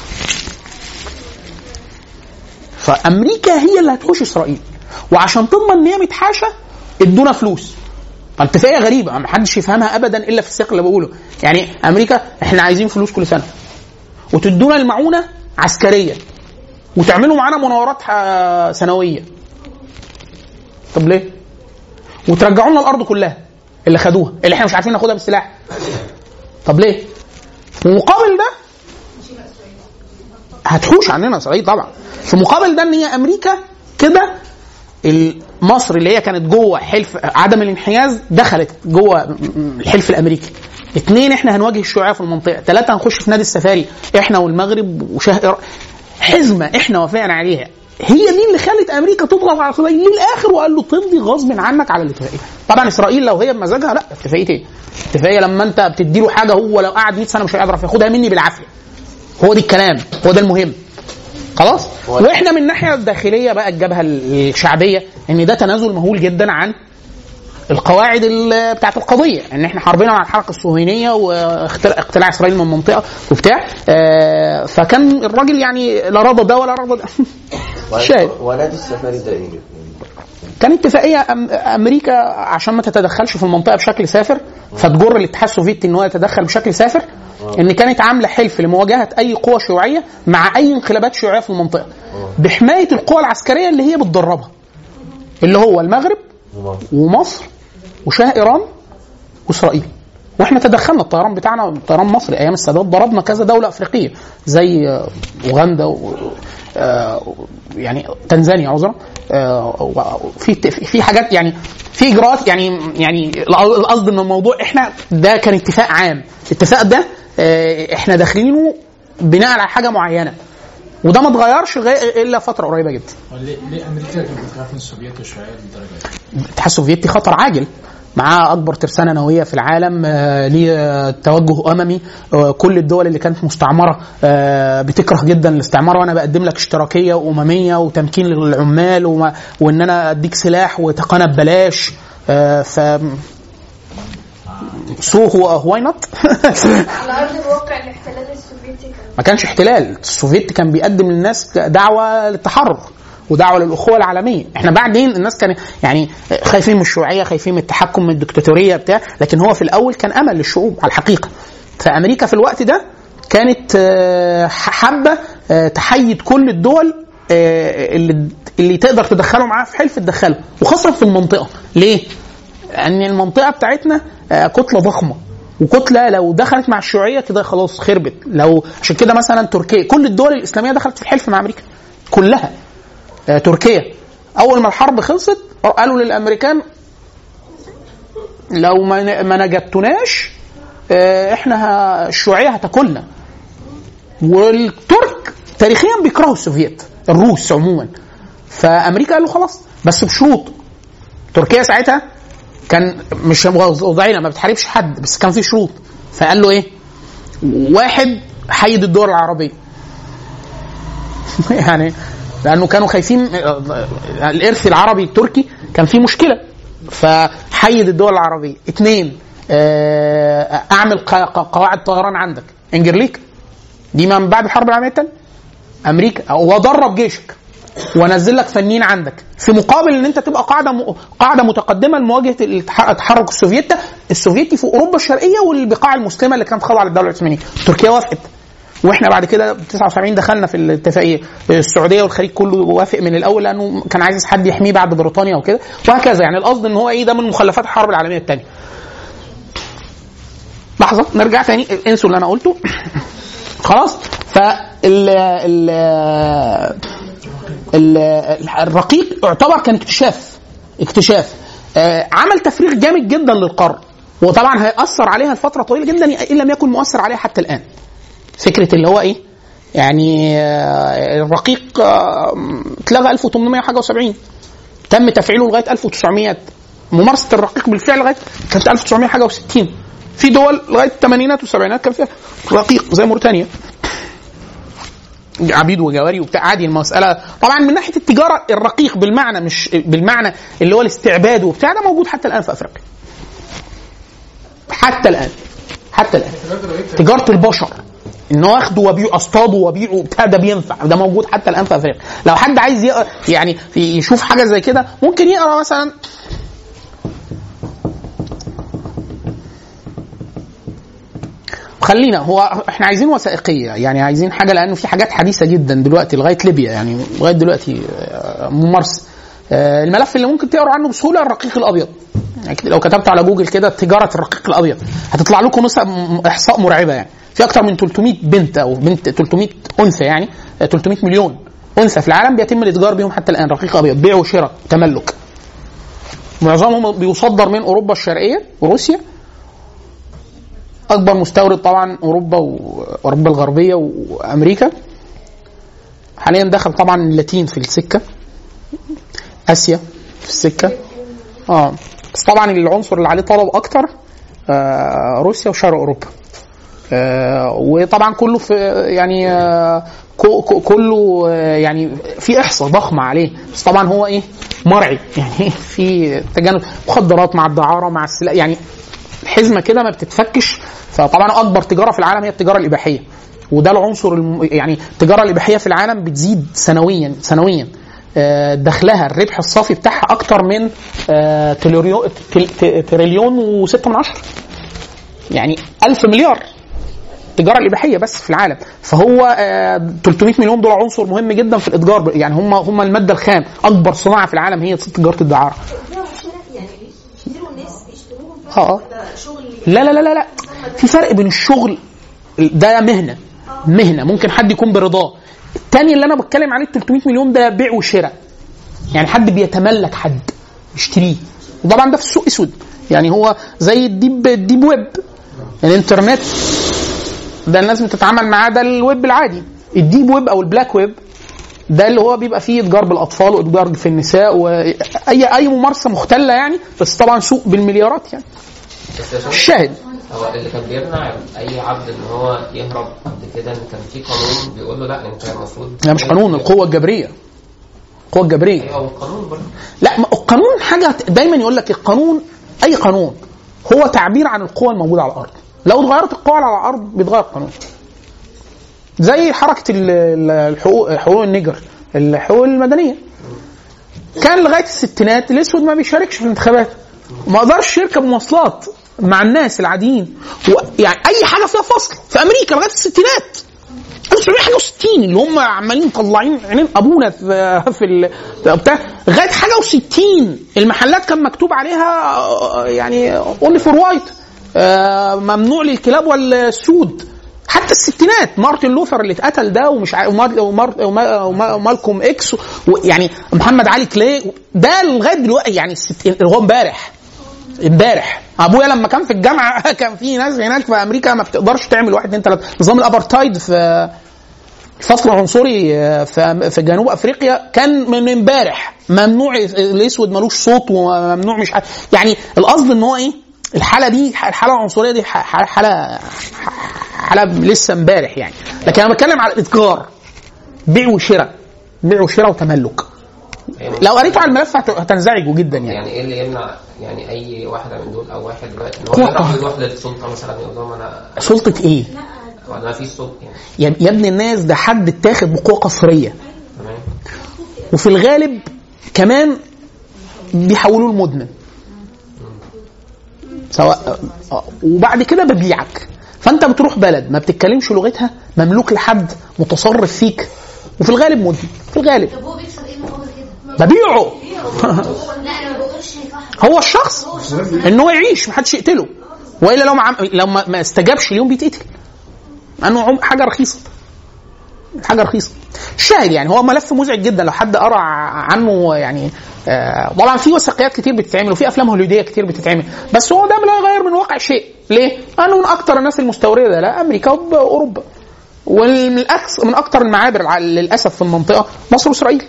فامريكا هي اللي هتخش اسرائيل وعشان تضمن ان هي متحاشه ادونا فلوس اتفاقيه غريبه ما حدش يفهمها ابدا الا في السياق اللي بقوله يعني امريكا احنا عايزين فلوس كل سنه وتدونا المعونه عسكريه وتعملوا معانا مناورات آه، سنويه طب ليه؟ وترجعوا لنا الارض كلها اللي خدوها اللي احنا مش عارفين ناخدها بالسلاح طب ليه؟ ومقابل ده هتحوش عننا اسرائيل طبعا في مقابل ده ان هي امريكا كده مصر اللي هي كانت جوه حلف عدم الانحياز دخلت جوه الحلف الامريكي اثنين احنا هنواجه الشيوعيه في المنطقه ثلاثه هنخش في نادي السفاري احنا والمغرب وشه حزمه احنا وافقنا عليها هي دي اللي خلت امريكا تضغط على اسرائيل للاخر وقال له تمضي غصب عنك على الاتفاقيه طبعا اسرائيل لو هي بمزاجها لا اتفاقيه ايه اتفاقيه لما انت بتدي له حاجه هو لو قعد 100 سنه مش هيعرف ياخدها مني بالعافيه هو دي الكلام هو ده المهم خلاص واحنا من الناحيه الداخليه بقى الجبهه الشعبيه ان ده تنازل مهول جدا عن القواعد ال- بتاعت القضيه ان احنا حاربنا مع الحركه الصهيونيه واقتلاع اسرائيل من المنطقه وبتاع آه، فكان الراجل يعني لا رضى ده ولا رضى ده شاهد ونادي السفاري ده ايه؟ كان اتفاقيه أم- امريكا عشان ما تتدخلش في المنطقه بشكل سافر فتجر الاتحاد السوفيتي ان هو يتدخل بشكل سافر ان كانت عامله حلف لمواجهه اي قوى شيوعيه مع اي انقلابات شيوعيه في المنطقه بحمايه القوى العسكريه اللي هي بتدربها اللي هو المغرب ومصر وشاه ايران واسرائيل واحنا تدخلنا الطيران بتاعنا طيران مصري ايام السادات ضربنا كذا دوله افريقيه زي آه، اوغندا و آه، يعني تنزانيا عذرا آه، في في حاجات يعني في اجراءات يعني يعني القصد من الموضوع احنا ده كان اتفاق عام الاتفاق ده آه، احنا داخلينه بناء على حاجه معينه وده ما اتغيرش غير الا فتره قريبه جدا ليه ليه امريكا كانت بتخاف من السوفييت والشيوعيه للدرجه دي؟ الاتحاد السوفيتي خطر عاجل معاه اكبر ترسانه نوويه في العالم آه، ليه آه، توجه اممي آه، كل الدول اللي كانت مستعمره آه، بتكره جدا الاستعمار وانا بقدم لك اشتراكيه وامميه وتمكين للعمال وما- وان انا اديك سلاح وتقنى ببلاش آه، ف سو هو واي نوت على ارض الواقع الاحتلال السوفيتي كان ما كانش احتلال السوفيت كان بيقدم للناس دعوه للتحرر ودعوه للاخوه العالميه احنا بعدين الناس كان يعني خايفين من الشيوعيه خايفين من التحكم من الدكتاتوريه بتاع لكن هو في الاول كان امل للشعوب على الحقيقه فامريكا في الوقت ده كانت آه، حابه آه، تحيد كل الدول آه، اللي اللي تقدر تدخله معاها في حلف تدخله وخاصه في المنطقه ليه؟ لان المنطقه بتاعتنا آه، كتله ضخمه وكتله لو دخلت مع الشيوعيه كده خلاص خربت لو عشان كده مثلا تركيا كل الدول الاسلاميه دخلت في الحلف مع امريكا كلها آه، تركيا اول ما الحرب خلصت قالوا للامريكان لو ما ما نجدتوناش آه، احنا ه- الشيوعيه هتاكلنا والترك تاريخيا بيكرهوا السوفييت الروس عموما فامريكا قالوا خلاص بس بشروط تركيا ساعتها كان مش وضعينا ما بتحاربش حد بس كان في شروط فقال له ايه واحد حيد الدول العربيه يعني لانه كانوا خايفين الارث العربي التركي كان فيه مشكله فحيد الدول العربيه اثنين آه، اعمل ق- ق- قواعد طيران عندك انجرليك دي من بعد الحرب العالميه الثانيه امريكا وادرب جيشك وانزل لك فنيين عندك في مقابل ان انت تبقى قاعده م... قاعده متقدمه لمواجهه الاتح- التحرك السوفيتي السوفيتي في اوروبا الشرقيه والبقاع المسلمه اللي كانت خاضعه للدوله العثمانيه تركيا وافقت واحنا بعد كده 79 دخلنا في الاتفاقيه السعوديه والخليج كله وافق من الاول لانه كان عايز حد يحميه بعد بريطانيا وكده وهكذا يعني القصد ان هو ايه ده من مخلفات الحرب العالميه الثانيه لحظه نرجع تاني انسوا اللي انا قلته خلاص فال ال ال الرقيق يعتبر كان اكتشاف اكتشاف آه، عمل تفريغ جامد جدا للقاره وطبعا هيأثر عليها لفتره طويله جدا ان لم يكن مؤثر عليها حتى الان فكره اللي هو ايه يعني آه، الرقيق آه، اتلغى 1800 حاجه و70 تم تفعيله لغايه 1900 ممارسه الرقيق بالفعل لغايه كانت 1900 حاجه و60 في دول لغايه الثمانينات والسبعينات كان فيها رقيق زي موريتانيا عبيد وجواري وبتاع عادي المساله طبعا من ناحيه التجاره الرقيق بالمعنى مش بالمعنى اللي هو الاستعباد وبتاع ده موجود حتى الان في افريقيا حتى الان حتى الان تجاره البشر ان هو اخده وابيعه اصطاده وابيعه وبتاع ده بينفع ده موجود حتى الان في افريقيا لو حد عايز يقرا يعني في يشوف حاجه زي كده ممكن يقرا مثلا خلينا هو احنا عايزين وثائقيه يعني عايزين حاجه لانه في حاجات حديثه جدا دلوقتي لغايه ليبيا يعني لغايه دلوقتي آه، ممارسه آه، الملف اللي ممكن تقروا عنه بسهوله الرقيق الابيض يعني كده لو كتبت على جوجل كده تجاره الرقيق الابيض هتطلع لكم نسب م- احصاء مرعبه يعني في اكثر من 300 بنت او بنت 300 انثى يعني آه، 300 مليون انثى في العالم بيتم الاتجار بهم حتى الان رقيق ابيض بيع وشراء تملك معظمهم بيصدر من اوروبا الشرقيه وروسيا اكبر مستورد طبعا اوروبا واوروبا الغربيه وامريكا حاليا دخل طبعا اللاتين في السكه اسيا في السكه اه بس طبعا العنصر اللي عليه طلب اكتر آه روسيا وشرق اوروبا آه وطبعا كله في يعني آه كو- كو- كله آه يعني في احصاء ضخمه عليه بس طبعا هو ايه مرعي يعني في تجانب مخدرات مع الدعاره مع السلاح يعني حزمه كده ما بتتفكش فطبعا اكبر تجاره في العالم هي التجاره الاباحيه وده العنصر الم... يعني التجاره الاباحيه في العالم بتزيد سنويا سنويا آه، دخلها الربح الصافي بتاعها اكتر من آه، تريليون تل- ت- تريليون وستة من عشرة يعني ألف مليار التجاره الاباحيه بس في العالم فهو آه، 300 مليون دول عنصر مهم جدا في الاتجار يعني هم هم الماده الخام اكبر صناعه في العالم هي تجاره الدعاره بيعوا الشرف يعني بيشتروا الناس بيشتروهم اه اه ده شغل لا لا لا لا لا في فرق بين الشغل ده مهنه مهنه ممكن حد يكون برضاه الثاني اللي انا بتكلم عليه 300 مليون ده بيع وشراء يعني حد بيتملك حد يشتريه وطبعا ده في السوق اسود يعني هو زي الديب الديب ويب الانترنت ده الناس بتتعامل معاه ده الويب العادي الديب ويب او البلاك ويب ده اللي هو بيبقى فيه اتجار بالاطفال واتجار في النساء واي اي ممارسه مختله يعني بس طبعا سوق بالمليارات يعني بس يا شباب، الشاهد هو اللي كان بيمنع اي عبد ان هو يهرب قبل كده ان كان في قانون بيقول له لا انت المفروض لا مش قانون القوه الجبريه القوه الجبريه ايوه والقانون برضه لا ما القانون حاجه دايما يقول لك القانون اي قانون هو تعبير عن القوى الموجوده على الارض لو اتغيرت القوى على الارض بيتغير القانون زي حركه ال- ال- الحقوق حقوق النجر الحقوق المدنيه كان لغايه الستينات الاسود ما بيشاركش في الانتخابات ما قدرش يركب مواصلات مع الناس العاديين و... يعني اي حاجه فيها فصل في امريكا لغايه الستينات 1960 اللي هم عمالين مطلعين عينين ابونا في في ال... بتاع لغايه حاجه و60 المحلات كان مكتوب عليها آه، يعني اونلي فور وايت ممنوع للكلاب والسود حتى الستينات مارتن لوثر اللي اتقتل ده ومش عارف ومار... ومار... وما- وما- ومالكوم اكس ويعني محمد علي كلاي ده لغايه دلوقتي يعني الستين اللي هو امبارح امبارح ابويا لما كان في الجامعه كان في ناس هناك في امريكا ما بتقدرش تعمل واحد اتنين تلاته نظام الابرتايد في الفصل العنصري في في جنوب افريقيا كان من امبارح ممنوع الاسود ملوش صوت وممنوع مش عارف يعني القصد ان هو ايه الحاله دي الحاله العنصريه دي ح- حاله حاله لسه امبارح يعني لكن انا بتكلم على الاتجار بيع وشراء بيع وشراء وتملك لو قريته على الملف هت- هتنزعجوا جدا يعني يعني ايه اللي يمنع يعني اي واحده من دول او واحد دلوقتي ان هو قوة يروح قهر. يروح للسلطه مثلا يقول لهم انا سلطه ايه؟ انا ما فيش سلطه يعني يا يا ابن الناس ده حد اتاخد بقوه قصريه تمام وفي الغالب كمان بيحولوه لمدمن سواء آه، وبعد كده ببيعك فانت بتروح بلد ما بتتكلمش لغتها مملوك لحد متصرف فيك وفي الغالب مدمن في الغالب طب هو بيكسب ايه مقابل كده؟ ببيعه لا انا ما بقولش صح هو الشخص ان هو يعيش محدش يقتله والا لو ما عم... لو ما, ما استجابش اليوم بيتقتل انه عم... حاجه رخيصه حاجه رخيصه الشاهد يعني هو ملف مزعج جدا لو حد قرا عنه يعني آه طبعا في وثائقيات كتير بتتعمل وفي افلام هوليوديه كتير بتتعمل بس هو ده لا يغير من واقع شيء ليه؟ لانه من اكثر الناس المستورده لا امريكا واوروبا ومن الأكس... من اكثر المعابر الع- للاسف في المنطقه مصر واسرائيل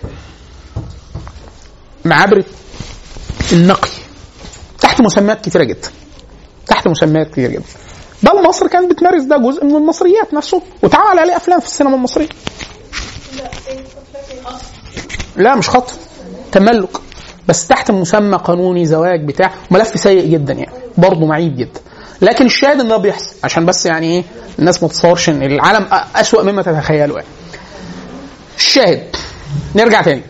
معابر النقي تحت مسميات كثيره جدا تحت مسميات كثيره جدا بل مصر كانت بتمارس ده جزء من المصريات نفسه واتعمل عليه افلام في السينما المصريه لا مش خطف تملك بس تحت مسمى قانوني زواج بتاع ملف سيء جدا يعني برضه معيب جدا لكن الشاهد ان ده بيحصل عشان بس يعني ايه الناس ما تتصورش ان العالم أ- اسوأ مما تتخيلوا يعني الشاهد نرجع تاني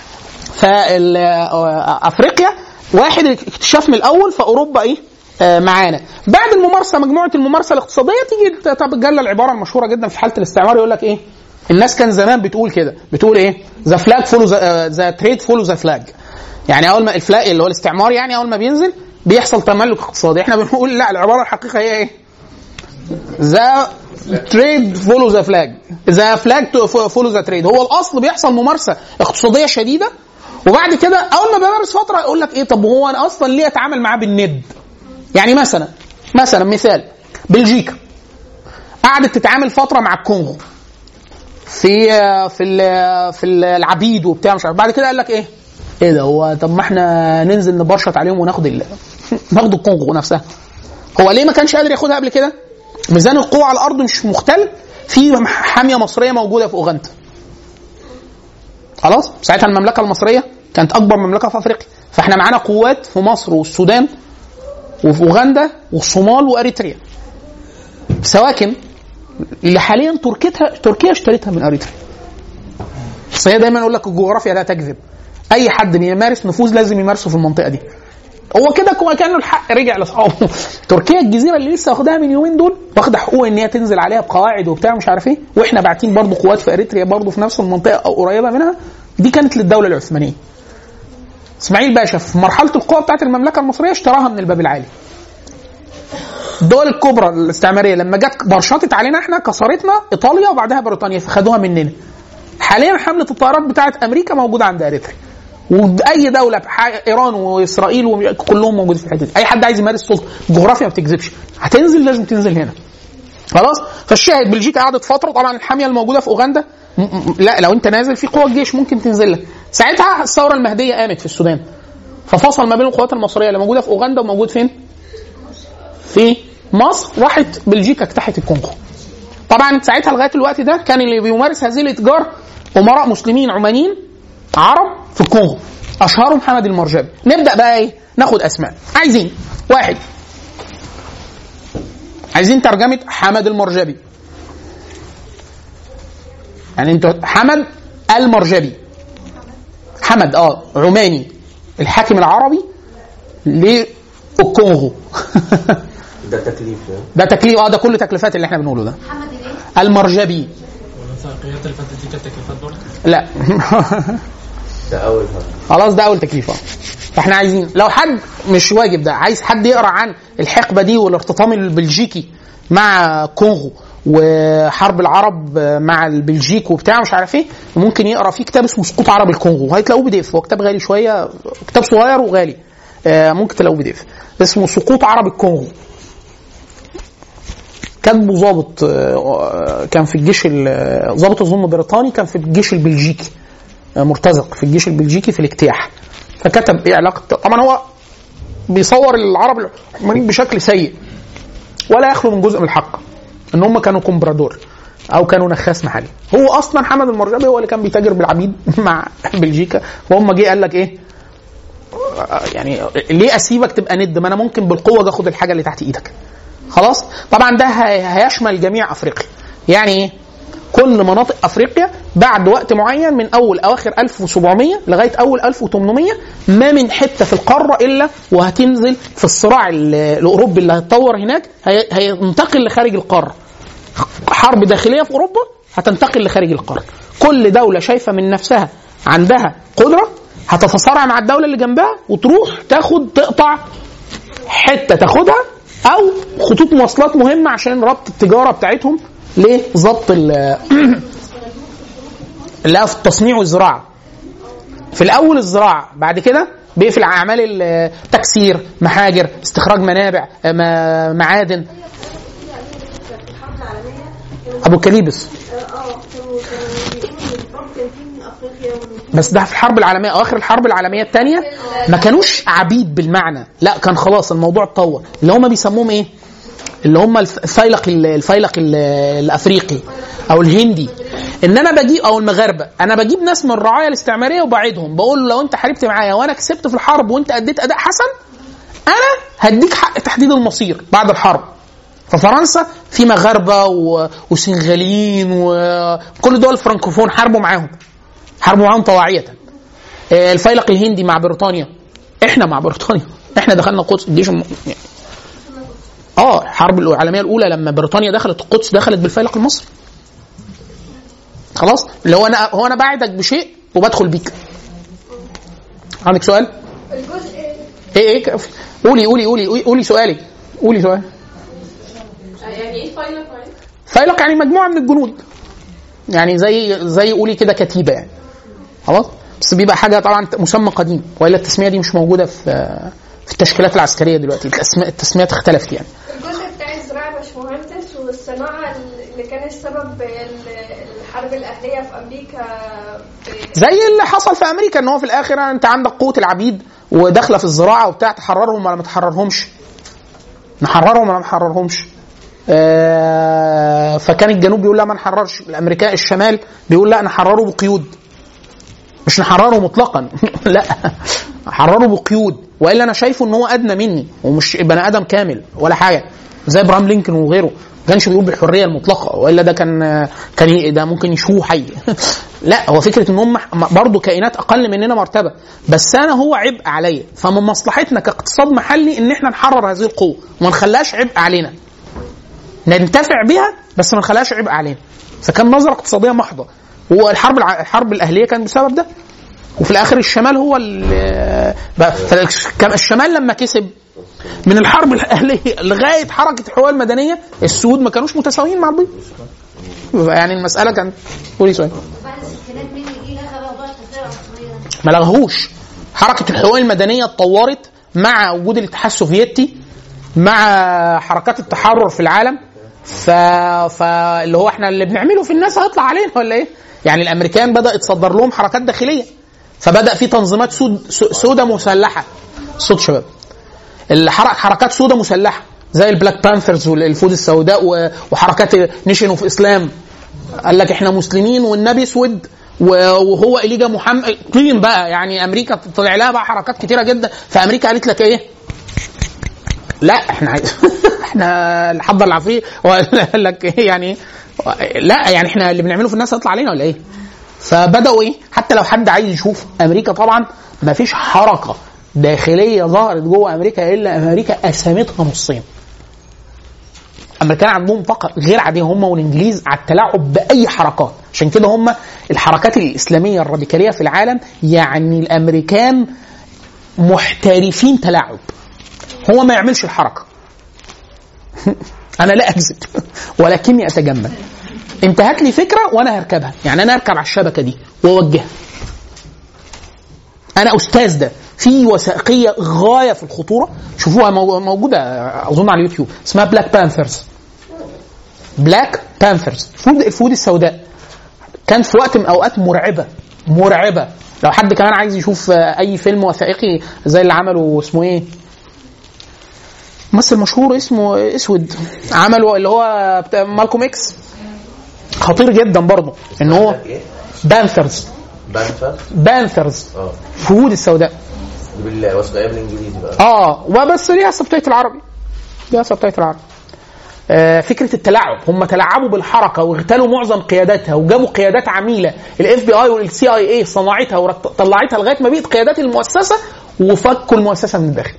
فافريقيا واحد اكتشاف من الاول فاوروبا ايه آه، معانا بعد الممارسه مجموعه الممارسه الاقتصاديه تيجي طب الجله العباره المشهوره جدا في حاله الاستعمار يقول لك ايه الناس كان زمان بتقول كده بتقول ايه ذا فلاج فولو ذا تريد فولو ذا فلاج يعني اول ما الفلاج اللي هو الاستعمار يعني اول ما بينزل بيحصل تملك اقتصادي احنا بنقول لا العباره الحقيقيه هي ايه ذا تريد فولو ذا فلاج ذا فلاج فولو ذا تريد هو الاصل بيحصل ممارسه اقتصاديه شديده وبعد كده اول ما بيمارس فتره يقول لك ايه طب هو انا اصلا ليه اتعامل معاه بالند يعني مثلا مثلا مثال بلجيكا قعدت تتعامل فتره مع الكونغو في في ال- في العبيد وبتاع مش عارف بعد كده قال لك ايه ايه ده هو طب ما احنا ننزل نبرشط عليهم وناخد ال... ناخد الكونغو نفسها هو ليه ما كانش قادر ياخدها قبل كده ميزان القوة على الارض مش مختل في حاميه مصريه موجوده في اوغندا خلاص ساعتها المملكه المصريه كانت اكبر مملكه في افريقيا فاحنا معانا قوات في مصر والسودان وفي اوغندا والصومال واريتريا سواكن اللي حاليا تركيتها تركيا اشتريتها من اريتريا بس هي دايما يقول لك الجغرافيا لا تكذب اي حد بيمارس نفوذ لازم يمارسه في المنطقه دي هو كده كو- كانه الحق رجع لاصحابه تركيا الجزيره اللي لسه واخداها من يومين دول واخده حقوق ان هي تنزل عليها بقواعد وبتاع مش عارف ايه واحنا باعتين برضه قوات في اريتريا برضه في نفس المنطقه او قريبه منها دي كانت للدوله العثمانيه اسماعيل باشا في مرحله القوه بتاعت المملكه المصريه اشتراها من الباب العالي الدول الكبرى الاستعماريه لما جت برشطت علينا احنا كسرتنا ايطاليا وبعدها بريطانيا فخدوها مننا حاليا حمله الطيارات بتاعت امريكا موجوده عند اريتريا واي دوله بح- ايران واسرائيل وم- كلهم موجودين في الحته دي اي حد عايز يمارس سلطه الجغرافيا ما بتكذبش هتنزل لازم تنزل هنا خلاص فالشاهد بلجيكا قعدت فتره طبعا الحاميه الموجوده في اوغندا م- م- لا لو انت نازل في قوه الجيش ممكن تنزل لك ساعتها الثوره المهديه قامت في السودان ففصل ما بين القوات المصريه اللي موجوده في اوغندا وموجود فين؟ في مصر راحت بلجيكا اجتاحت الكونغو طبعا ساعتها لغايه الوقت ده كان اللي بيمارس هذه الاتجار امراء مسلمين عمانيين عرب في الكونغو اشهرهم حمد المرجبي نبدا بقى ايه ناخد اسماء عايزين واحد عايزين ترجمه حمد المرجبي يعني انت حمد المرجبي حمد اه عماني الحاكم العربي للكونغو ده تكليف يعني. ده تكليف اه ده كل تكليفات اللي احنا بنقوله ده محمد الايه؟ المرجبي والوثائقيات اللي فاتت دي كانت تكليفات برضه لا ده اول حاجه خلاص ده اول تكليف اه فاحنا عايزين لو حد مش واجب ده عايز حد يقرا عن الحقبه دي والارتطام البلجيكي مع كونغو وحرب العرب مع البلجيك وبتاع مش عارف ايه ممكن يقرا فيه كتاب اسمه سقوط عرب الكونغو هتلاقوه بي دي اف هو كتاب غالي شويه كتاب صغير وغالي آه، ممكن تلاقوه بي دي اف اسمه سقوط عرب الكونغو كاتبه ضابط آه، كان في الجيش ال- ضابط اظن بريطاني كان في الجيش البلجيكي آه، مرتزق في الجيش البلجيكي في الاجتياح فكتب ايه علاقه طبعا هو بيصور العرب العثمانيين بشكل سيء ولا يخلو من جزء من الحق ان هم كانوا كومبرادور او كانوا نخاس محلي هو اصلا حمد المرجبي هو اللي كان بيتاجر بالعبيد مع بلجيكا وهم جه قال لك ايه آه، يعني ليه اسيبك تبقى ند ما انا ممكن بالقوه اجي اخد الحاجه اللي تحت ايدك خلاص طبعا ده هي- هيشمل جميع افريقيا يعني ايه كل مناطق افريقيا بعد وقت معين من اول اواخر 1700 لغايه اول 1800 ما من حته في القاره الا وهتنزل في الصراع ال- الاوروبي اللي هيتطور هناك هي- هينتقل لخارج القاره حرب داخليه في اوروبا هتنتقل لخارج القاره كل دوله شايفه من نفسها عندها قدره هتتصارع مع الدوله اللي جنبها وتروح تاخد تقطع حته تاخدها او خطوط مواصلات مهمه عشان ربط التجاره بتاعتهم لضبط ال لا في التصنيع والزراعه في الاول الزراعه بعد كده بيقفل اعمال التكسير محاجر استخراج منابع ما- معادن الحرب العالمية كانوا ابو كليبس اه كانوا كانوا بيقولوا ان الضرب كان فيه من افريقيا ومن بس ده في الحرب العالميه اواخر الحرب العالميه الثانيه ما كانوش عبيد بالمعنى لا كان خلاص الموضوع اتطور اللي هم بيسموهم ايه اللي هم الف- الفيلق ال- الفيلق ال- الافريقي او الهندي ان انا بجيب او المغاربه انا بجيب ناس من الرعايه الاستعماريه وبعيدهم بقول له لو انت حاربت معايا وانا كسبت في الحرب وانت اديت اداء حسن انا هديك حق تحديد المصير بعد الحرب ففرنسا في مغاربه و... وسنغاليين وكل دول الفرنكوفون حاربوا معاهم حاربوا معاهم طواعيه آه، الفيلق الهندي مع بريطانيا احنا مع بريطانيا احنا دخلنا القدس الجيش الم... اه الحرب العالميه الاولى لما بريطانيا دخلت القدس دخلت بالفيلق المصري خلاص اللي هو انا هو انا بعدك بشيء وبدخل بيك عندك سؤال الجزء ايه ايه ك- قولي قولي قولي قولي- قولي سؤالك قولي سؤال يعني ايه فايلق معاك؟ فيلق يعني مجموعه من الجنود يعني زي زي قولي كده كتيبه يعني خلاص بس بيبقى حاجه طبعا مسمى قديم والا التسميه دي مش موجوده في في التشكيلات العسكريه دلوقتي التسمية- التسميات اختلفت يعني الجزء بتاع الزراعة يا باشمهندس والصناعة اللي كان السبب ال- الحرب الأهلية في أمريكا في زي اللي حصل في امريكا ان هو في الاخر انت عندك قوه العبيد وداخله في الزراعه وبتاع تحررهم ولا ما تحررهمش نحررهم ولا ما نحررهمش آه فكان الجنوب بيقول لا ما نحررش الامريكان الشمال بيقول لا نحرره بقيود مش نحرره مطلقا لا نحرره بقيود والا انا شايفه ان هو ادنى مني ومش بني ادم كامل ولا حاجه زي ابراهام لينكولن وغيره ما كانش بيقول بالحريه المطلقه والا ده كان كان ي- ده ممكن يشوه حي لا هو فكره ان هم برضه كائنات اقل مننا مرتبه بس انا هو عبء عليا فمن مصلحتنا كاقتصاد محلي ان احنا نحرر هذه القوه وما نخليهاش عبء علينا ننتفع بها بس ما نخليهاش عبء علينا فكان نظره اقتصاديه محضه هو الحرب الع... الحرب الاهليه كانت بسبب ده وفي الاخر الشمال هو ال- بقى- فالك- الشمال لما كسب من الحرب الاهليه لغايه حركه الحقوق المدنيه السود ما كانوش متساويين مع البيض يعني المساله كانت قولي سؤال بعد الستينات مين اللي جه لغى بقى موضوع التفرقة العنصرية ده؟ ما لغوش حركه الحقوق المدنيه اتطورت مع وجود الاتحاد السوفيتي مع حركات التحرر في العالم ف... فاللي هو احنا اللي بنعمله في الناس هيطلع علينا ولا ايه؟ يعني الامريكان بدا يتصدر لهم حركات داخليه فبدا في تنظيمات سود سو- سودة مسلحه صوت شباب الحرك حركات سودة مسلحه زي البلاك بانثرز والفود السوداء و- وحركات نيشن اوف اسلام قال لك احنا مسلمين والنبي اسود و- وهو إليجا محمد طين بقى يعني امريكا طلع لها بقى حركات كتيره جدا فامريكا قالت لك ايه؟ لا احنا عايز احنا الحضر العفريت قال لك ايه يعني لا يعني احنا اللي بنعمله في الناس هيطلع علينا ولا ايه؟ فبداوا ايه؟ حتى لو حد عايز يشوف امريكا طبعا ما فيش حركه داخليه ظهرت جوه امريكا الا امريكا قسمتها نصين. الامريكان عندهم طاقه غير عاديه هم والانجليز على التلاعب باي حركات عشان كده هم الحركات الاسلاميه الراديكاليه في العالم يعني الامريكان محترفين تلاعب هو ما يعملش الحركه انا لا اكذب ولكني اتجمل انت هات لي فكره وانا هركبها يعني انا اركب على الشبكه دي واوجهها انا استاذ ده في وثائقيه غايه في الخطوره شوفوها مو- موجوده اظن على اليوتيوب اسمها بلاك بانثرز بلاك بانثرز الفود الفود السوداء كان في وقت من الاوقات مرعبه مرعبه لو حد كمان عايز يشوف آه، اي فيلم وثائقي زي اللي عمله اسمه ايه ممثل مشهور اسمه اسود عمله اللي هو بتاع مالكوم اكس خ- خطير جدا برضه ان هو عندك ايه؟ بانثرز بانفر بانثرز اه فهود السوداء دي بالله واسمها ايه بالانجليزي بقى؟ اه وبس ليها سبتايت العربي ليها سبتايت العربي آه فكره التلاعب هم تلاعبوا بالحركه واغتالوا معظم قياداتها وجابوا قيادات عميله الاف بي اي والسي اي اي صنعتها وطلعتها لغايه ما بقت قيادات المؤسسه وفكوا المؤسسه من الداخل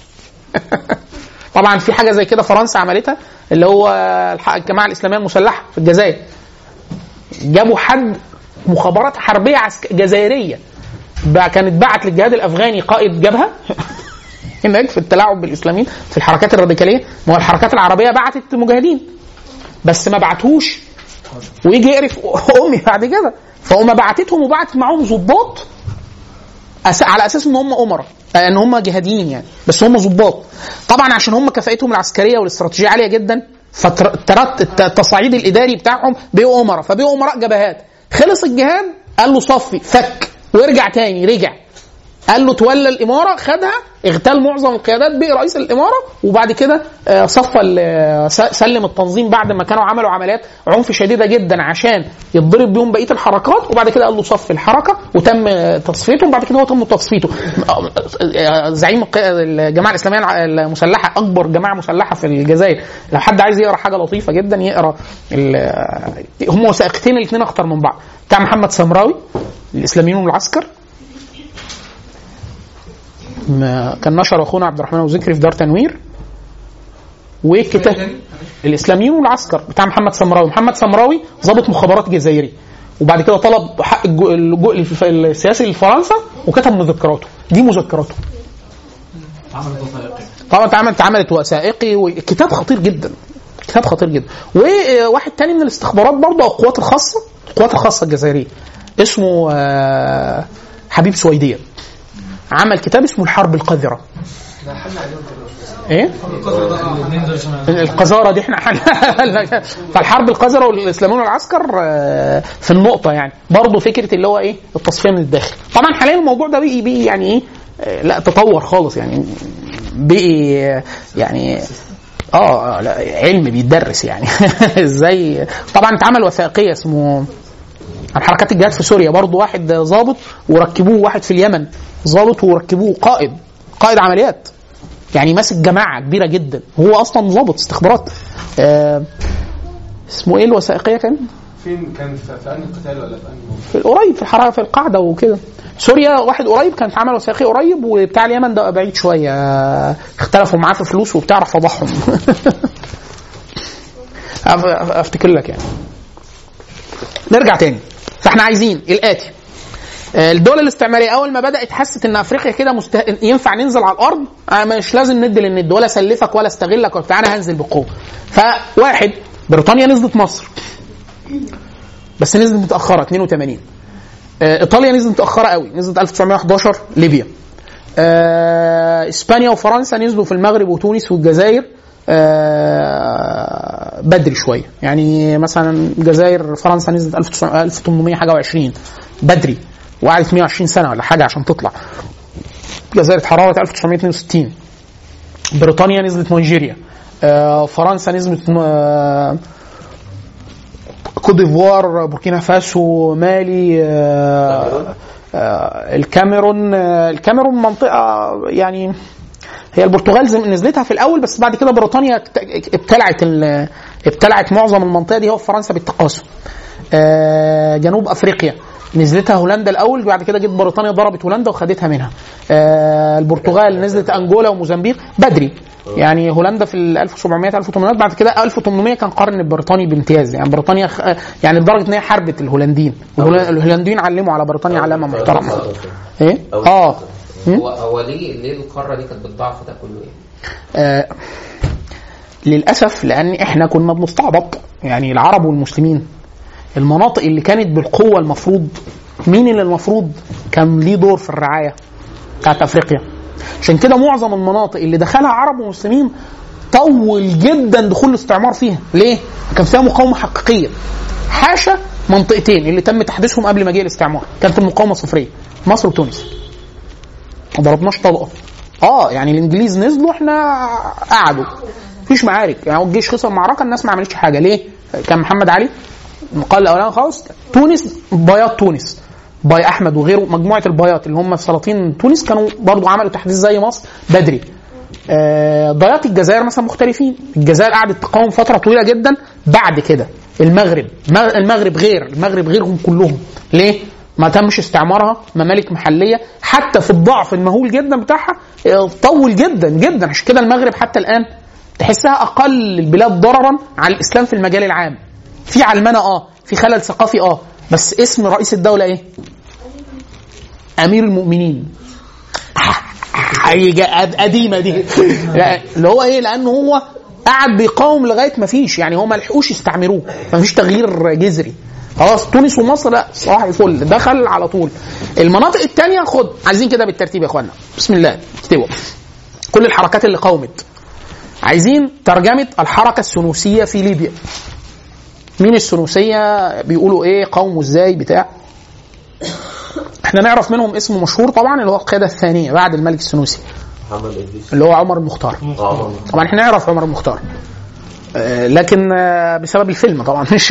طبعا في حاجه زي كده فرنسا عملتها اللي هو الح- الجماعه الاسلاميه المسلحه في الجزائر جابوا حد مخابرات حربيه عسك... جزائريه بقى كانت بعت للجهاد الافغاني قائد جبهه هناك في التلاعب بالاسلاميين في الحركات الراديكاليه ما هو الحركات العربيه بعتت مجاهدين بس ما بعتهوش ويجي يقرف امي بعد كده فهم بعتتهم وبعتت معاهم ضباط أس... على اساس ان هم امراء ان هم جهاديين يعني بس هم ضباط طبعا عشان هم كفاءتهم العسكريه والاستراتيجيه عاليه جدا فالترت التصعيد الاداري بتاعهم بقوا امراء فبقوا امراء جبهات خلص الجهاد قال له صفي فك وارجع تاني رجع قال له تولى الاماره خدها اغتال معظم القيادات بقي رئيس الاماره وبعد كده آه، صفى ال- س- سلم التنظيم بعد ما كانوا عملوا عمليات عنف شديده جدا عشان يتضرب بيهم بقيه الحركات وبعد كده قال له صف الحركه وتم آه، تصفيتهم بعد كده هو تم تصفيته آه، آه، زعيم الق- الجماعه الاسلاميه الع- المسلحه اكبر جماعه مسلحه في الجزائر لو حد عايز يقرا حاجه لطيفه جدا يقرا ال- هم وثائقتين الاثنين اخطر من بعض بتاع محمد سمراوي الاسلاميون والعسكر ما- كان نشر اخونا عبد الرحمن ابو ذكري في دار تنوير وكتاب الاسلاميين والعسكر بتاع محمد سمراوي محمد سمراوي ضابط مخابرات جزائري وبعد كده طلب حق الجو- اللجوء الف- السياسي لفرنسا وكتب مذكراته دي مذكراته عمل وثائقي طبعا اتعملت اتعملت وثائقي وكتاب خطير جدا كتاب خطير جدا وواحد تاني من الاستخبارات برضه او القوات الخاصه القوات الخاصه الجزائريه اسمه آه، حبيب سويديه عمل كتاب اسمه الحرب القذره ايه الاثنين دول عشان القذاره دي احنا حن... فالحرب القذره والاسلاميون والعسكر آه، في النقطه يعني برضه فكره اللي هو ايه التصفيه من الداخل طبعا حاليا الموضوع ده بقي بقي يعني ايه آه، لا تطور خالص يعني بقي آه، يعني اه آه، لا علم بيتدرس يعني ازاي طبعا اتعمل وثائقيه اسمه عن حركات الجهاد في سوريا برضه واحد ضابط وركبوه واحد في اليمن ضابط وركبوه قائد قائد عمليات يعني ماسك جماعه كبيره جدا هو اصلا ضابط استخبارات آه اسمه ايه الوثائقيه كان؟ فين كان في, في انهي قتال ولا في انهي في القريب في الحراره في القاعده وكده سوريا واحد قريب كانت عمل وثائقي قريب وبتاع اليمن ده بعيد شويه آه، اختلفوا معاه في فلوس وبتاع راح فضحهم أف- افتكر لك يعني نرجع تاني فاحنا عايزين الاتي آه، الدول الاستعماريه اول ما بدات حست ان افريقيا كده مسته... ينفع ننزل على الارض آه، مش لازم ندي للند ولا اسلفك ولا استغلك ولا بتاع انا هنزل بقوه فواحد بريطانيا نزلت مصر بس نزلت متاخره 82 آه، ايطاليا نزلت متاخره قوي نزلت 1911 ليبيا آه، اسبانيا وفرنسا نزلوا في المغرب وتونس والجزائر آه، بدري شويه يعني مثلا الجزائر فرنسا نزلت 1900 1800 حاجه و20 بدري وقعدت 120 سنه ولا حاجه عشان تطلع الجزائر اتحررت 1962 بريطانيا نزلت نيجيريا آه، فرنسا نزلت آه، كوت ديفوار بوركينا فاسو مالي آه، آه، الكاميرون آه، الكاميرون منطقه يعني هي البرتغال زي- نزلتها في الاول بس بعد كده بريطانيا ابت- ابتلعت ال- ابتلعت معظم المنطقه دي هو في فرنسا بالتقاسم آه، جنوب افريقيا نزلتها هولندا الاول بعد كده جت بريطانيا ضربت هولندا وخدتها منها آه، البرتغال نزلت انجولا وموزمبيق بدري يعني هولندا في ال 1700 1800 بعد كده 1800 كان قرن البريطاني بامتياز يعني بريطانيا خ... يعني لدرجه ان هي حاربت الهولنديين والهول- الهولنديين علموا على بريطانيا علامه محترمه ايه اه هو هو ليه ليه القاره دي كانت بالضعف ده كله ايه؟ آه، للاسف لان احنا كنا بنستعبط يعني العرب والمسلمين المناطق اللي كانت بالقوه المفروض مين اللي المفروض كان ليه دور في الرعايه بتاعت افريقيا عشان كده معظم المناطق اللي دخلها عرب ومسلمين طول جدا دخول الاستعمار فيها ليه كان فيها مقاومه حقيقيه حاشا منطقتين اللي تم تحديثهم قبل مجيء الاستعمار كانت المقاومه صفريه مصر وتونس ما ضربناش طلقه اه يعني الانجليز نزلوا احنا قعدوا مفيش معارك يعني هو الجيش خسر معركه الناس ما عملتش حاجه ليه؟ كان محمد علي المقال الاولاني خالص تونس بياض تونس باي احمد وغيره مجموعه البياض اللي هم سلاطين تونس كانوا برضو عملوا تحديث زي مصر بدري آه، ضياط الجزائر مثلا مختلفين الجزائر قعدت تقاوم فتره طويله جدا بعد كده المغرب مغ- المغرب غير المغرب غيرهم كلهم ليه ما تمش استعمارها ممالك محليه حتى في الضعف المهول جدا بتاعها آه، طول جدا جدا عشان كده المغرب حتى الان تحسها اقل البلاد ضررا على الاسلام في المجال العام في علمنه اه في خلل ثقافي اه بس اسم رئيس الدوله ايه امير المؤمنين حاجه قد- قديمه دي لا، اللي هو ايه لانه هو قعد بيقاوم لغايه ما فيش يعني هم ما لحقوش يستعمروه ما فيش تغيير جذري خلاص تونس ومصر لا صباح الفل دخل على طول المناطق الثانيه خد عايزين كده بالترتيب يا اخوانا بسم الله اكتبوا كل الحركات اللي قاومت عايزين ترجمه الحركه السنوسيه في ليبيا مين السنوسيه بيقولوا ايه قوموا ازاي بتاع احنا نعرف منهم اسم مشهور طبعا اللي هو القياده الثانيه بعد الملك السنوسي محمد ادريس اللي هو عمر المختار اه طبعا احنا نعرف عمر المختار آه، لكن آه، بسبب الفيلم طبعا مش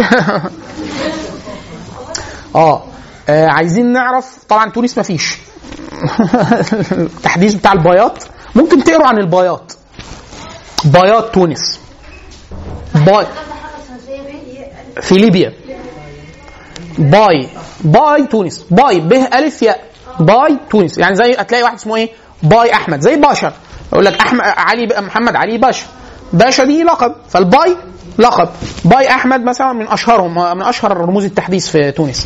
اه آه، عايزين نعرف طبعا تونس ما فيش التحديث بتاع البياط ممكن تقروا عن البياط بياط تونس باي في ليبيا باي باي تونس باي به الف ياء باي تونس يعني زي هتلاقي واحد اسمه ايه باي احمد زي باشا يقول لك احمد علي محمد علي باشا باشا دي لقب فالباي لقب باي احمد مثلا من اشهرهم من اشهر رموز التحديث في تونس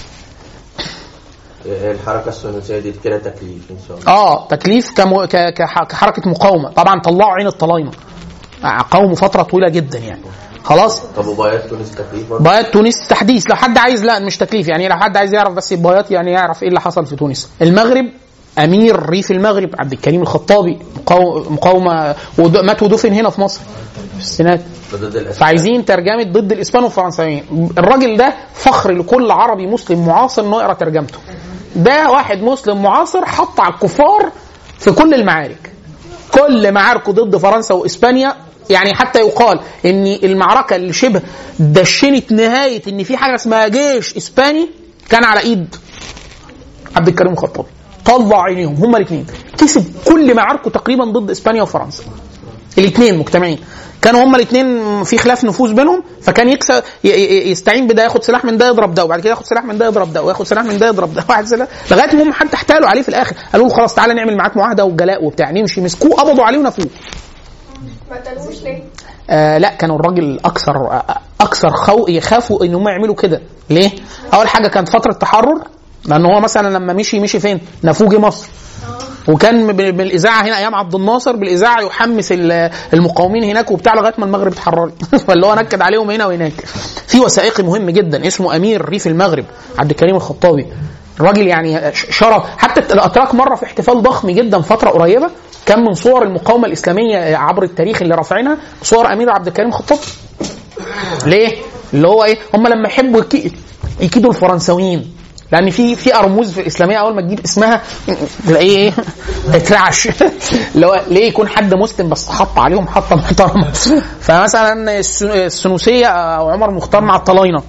الحركه الثلاثيه دي كده تكليف ان شاء الله اه تكليف كمو... ك... كح... كحركه مقاومه طبعا طلعوا عين الطلاينه قاوموا فتره طويله جدا يعني خلاص طب وبيات تونس تكليف برضه؟ بياض تونس تحديث لو حد عايز لا مش تكليف يعني لو حد عايز يعرف بس البياض يعني يعرف ايه اللي حصل في تونس المغرب امير ريف المغرب عبد الكريم الخطابي مقاو- مقاومه ود- مات ودفن هنا في مصر في السنات ضد الاسلام فعايزين ترجمه ضد الاسبان والفرنساويين الراجل ده فخر لكل عربي مسلم معاصر انه يقرا ترجمته ده واحد مسلم معاصر حط على الكفار في كل المعارك كل معاركه ضد فرنسا واسبانيا يعني حتى يقال ان المعركه اللي شبه دشنت نهايه ان في حاجه اسمها جيش اسباني كان على ايد عبد الكريم الخطابي طلع عينيهم هما الاثنين كسب كل معاركه تقريبا ضد اسبانيا وفرنسا الاثنين مجتمعين كانوا هما الاثنين في خلاف نفوذ بينهم فكان يكسب ي- ي- يستعين بده ياخد سلاح من ده يضرب ده وبعد كده ياخد سلاح من ده يضرب ده وياخد سلاح من ده يضرب ده واحد سلاح لغايه ما هم حتى احتالوا عليه في الاخر قالوا له خلاص تعالى نعمل معاك معاهده وجلاء وبتاع نمشي مسكوه قبضوا عليه ونفوه ما قتلوش ليه؟ آه لا كانوا الراجل اكثر آه، اكثر خو يخافوا ان هم يعملوا كده ليه؟ اول حاجه كانت فتره تحرر لان هو مثلا لما مشي مشي فين؟ نافوه جه مصر وكان ب- بالاذاعه هنا ايام عبد الناصر بالاذاعه يحمس ال- المقاومين هناك وبتاع لغايه ما المغرب اتحررت فاللي هو نكد عليهم هنا وهناك في وثائقي مهم جدا اسمه امير ريف المغرب عبد الكريم الخطابي الراجل يعني ش- شرف حتى الاتراك مره في احتفال ضخم جدا فتره قريبه كان من صور المقاومه الاسلاميه عبر التاريخ اللي رافعينها صور امير عبد الكريم الخطابي ليه؟ اللي هو ايه؟ هم لما يحبوا يكي- يكيدوا الفرنساويين لان في في ارموز في الاسلاميه اول ما تجيب اسمها تلاقيه ايه؟ اترعش اللي هو ليه يكون حد مسلم بس حط عليهم حطه محترمه فمثلا الس- السنوسيه او عمر مختار مع الطلاينه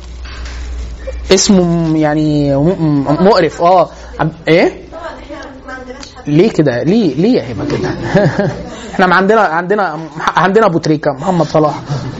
اسمه يعني م- م- مقرف اه عب- ايه؟ ليه كده؟ ليه ليه يا هبه كده؟ احنا ما عندنا عندنا عندنا ابو تريكه محمد صلاح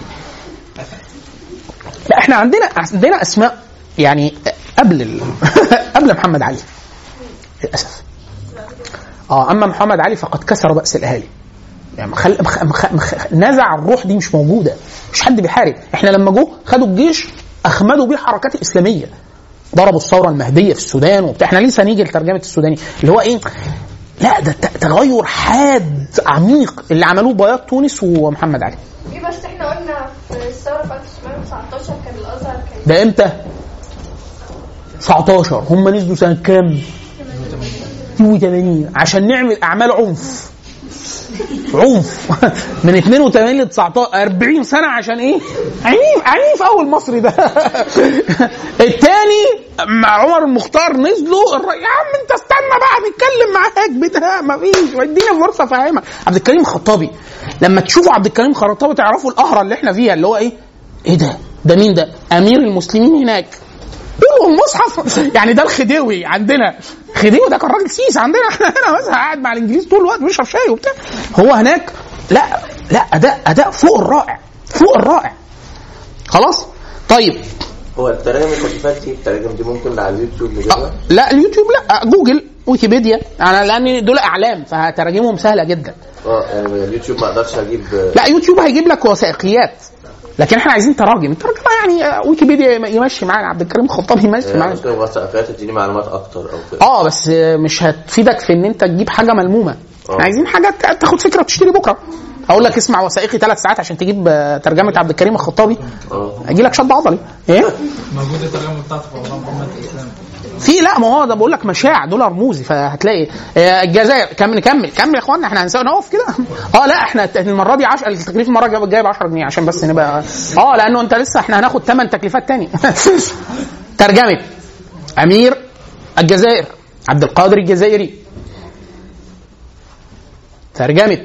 لا احنا عندنا عندنا اسماء يعني قبل ال... قبل محمد علي للاسف اه اما محمد علي فقد كسر باس الاهالي يعني مخل... مخ... مخ... مخ... نزع الروح دي مش موجوده مش حد بيحارب احنا لما جو خدوا الجيش اخمدوا بيه الحركات الاسلاميه ضربوا الثوره المهديه في السودان وبتاع احنا لسه نيجي لترجمه السوداني اللي هو ايه لا ده ت- تغير حاد عميق اللي عملوه بياض تونس ومحمد علي في بس احنا قلنا في الثوره في 1919 كان الازهر كان ده امتى؟ 19 هم نزلوا سنة كام؟ 82 عشان نعمل أعمال عنف عنف من 82 ل 19 40 سنة عشان إيه؟ عنيف عنيف أول مصري ده التاني مع عمر المختار نزلوا الر- يا عم أنت استنى بقى نتكلم معاك بتاع ما فيش ادينا فرصة أفهمك عبد الكريم خطابي لما تشوفوا عبد الكريم خطابي تعرفوا القهرة اللي احنا فيها اللي هو إيه؟ ايه ده؟ ده مين ده امير المسلمين هناك قولوا المصحف يعني ده الخديوي عندنا خديوي ده كان راجل سيس عندنا احنا هنا مثلا قاعد مع الانجليز طول الوقت بيشرب شاي وبتاع هو هناك لا لا اداء اداء فوق الرائع فوق الرائع خلاص طيب هو التراجم التكليفات دي التراجم دي ممكن على اليوتيوب نجيبها لا اليوتيوب لا جوجل ويكيبيديا انا لان دول اعلام فهتراجمهم سهله جدا اه يعني اليوتيوب ما اقدرش اجيب لا يوتيوب هيجيب لك وثائقيات لكن احنا عايزين تراجم الترجمه يعني آه، ويكيبيديا يمشي معانا عبد الكريم الخطابي يمشي يعني معانا ممكن وثائقيات تديني معلومات اكتر او كده اه بس آه، مش هتفيدك في ان انت تجيب حاجه ملمومه احنا عايزين حاجه ت- تاخد فكره وتشتري بكره اقول لك اسمع وثائقي ثلاث ساعات عشان تجيب آه، ترجمه عبد الكريم الخطابي اه اجي لك شد عضلي ايه موجود الترجمه بتاعته في رمضان محمد الاسلام في لا ما هو ده بقول لك مشاع دول رموزي فهتلاقي آه، الجزائر كمل نكمل كمل يا اخوانا احنا هنسوي نقف كده اه لا احنا المره دي 10 التكليف المره الجايه جايب 10 جنيه عشان بس نبقى اه لانه انت لسه احنا هناخد 8 تكليفات تاني ترجمه امير الجزائر عبد القادر الجزائري ترجمه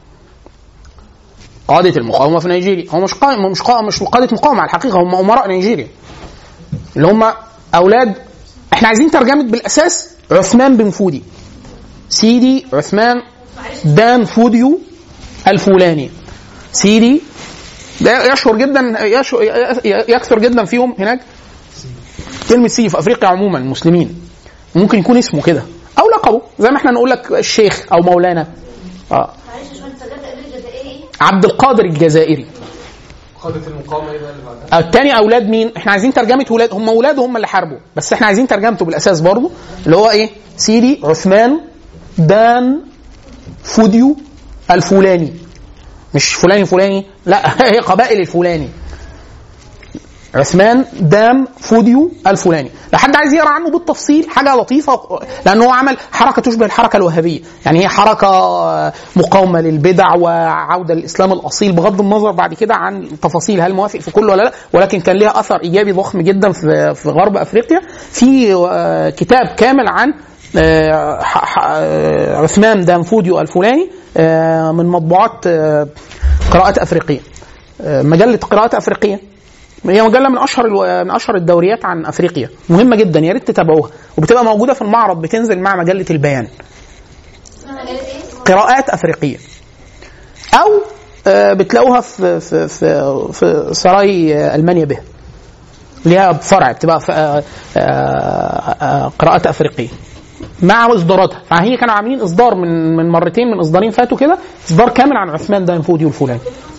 قادة المقاومة في نيجيريا هو مش قائم مش قائم مش قادة مقاومة على الحقيقة هم أمراء نيجيريا اللي هم أولاد احنا عايزين ترجمة بالأساس عثمان بن فودي سيدي عثمان دان فوديو الفلاني سيدي ده يشهر جدا يشهر يكثر جدا فيهم هناك كلمة سيدي في أفريقيا عموما المسلمين ممكن يكون اسمه كده أو لقبه زي ما احنا نقول لك الشيخ أو مولانا اه معلش يا باشمهندس سجلت قبل الجزائري ايه؟ عبد القادر الجزائري قادة المقاومة ايه بقى اللي بعدها؟ الثاني اولاد مين؟ احنا عايزين ترجمه ولاد هم اولاده هم اللي حاربوا بس احنا عايزين ترجمته بالاساس برضه اللي هو ايه؟ سيدي عثمان دان فوديو الفلاني مش فلاني فلاني لا هي قبائل الفلاني عثمان دام فوديو الفلاني لو حد عايز يقرا عنه بالتفصيل حاجه لطيفه لانه هو عمل حركه تشبه الحركه الوهابيه يعني هي حركه مقاومه للبدع وعوده للاسلام الاصيل بغض النظر بعد كده عن التفاصيل هل موافق في كله ولا لا ولكن كان ليها اثر ايجابي ضخم جدا في في غرب افريقيا في آه، كتاب كامل عن آه، ح- ح- آه، عثمان دام فوديو الفلاني آه، من مطبوعات آه، قراءات افريقيه آه، مجله قراءات افريقيه هي مجله من اشهر الو... من اشهر الدوريات عن افريقيا مهمه جدا يا ريت تتابعوها وبتبقى موجوده في المعرض بتنزل مع مجله البيان اسمها مجلة ايه؟ قراءات افريقيه او آه، بتلاقوها في في في, في سراي آه، المانيا به ليها فرع بتبقى في آه، آه، آه، قراءات افريقيه مع اصداراتها فهي كانوا عاملين اصدار من من مرتين من اصدارين فاتوا كده اصدار كامل عن عثمان داين فودي الفلاني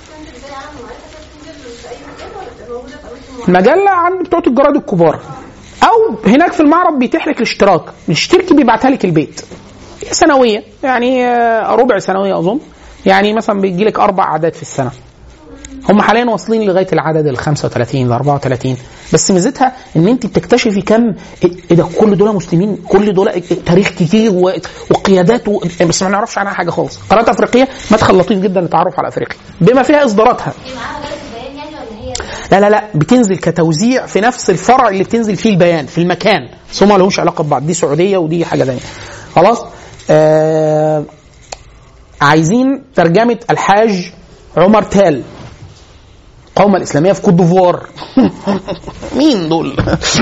مجله عند بتوع الجرايد الكبار او هناك في المعرض بيتيح لك الاشتراك الاشتراك بيبعتها لك البيت هي سنويه يعني آه، ربع سنويه اظن يعني مثلا بيجي لك اربع اعداد في السنه هم حاليا واصلين لغايه العدد ال 35 ل 34 بس ميزتها ان انت بتكتشفي كم ايه ده كل دول مسلمين كل دول تاريخ كتير و- وقيادات و... بس ما نعرفش عنها حاجه خالص قراءه افريقيه مدخل لطيف جدا للتعرف على افريقيا بما فيها اصداراتها هي معاها مجلة البيان يعني ولا هي لا لا لا بتنزل كتوزيع في نفس الفرع اللي بتنزل فيه البيان في المكان بس هم ما لهمش علاقه ببعض دي سعوديه ودي حاجه ثانيه خلاص آه عايزين ترجمه الحاج عمر تال القومه الاسلاميه في كوت ديفوار مين دول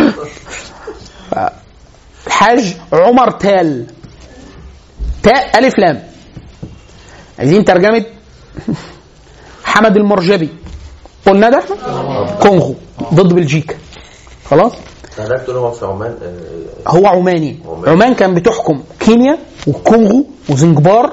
الحاج عمر تال تاء الف لام عايزين ترجمه حمد المرجبي قلنا ده كونغو ضد بلجيكا خلاص حضرتك تقول هو في عمان آه، هو عماني عمان. عمان كان بتحكم كينيا والكونغو وزنجبار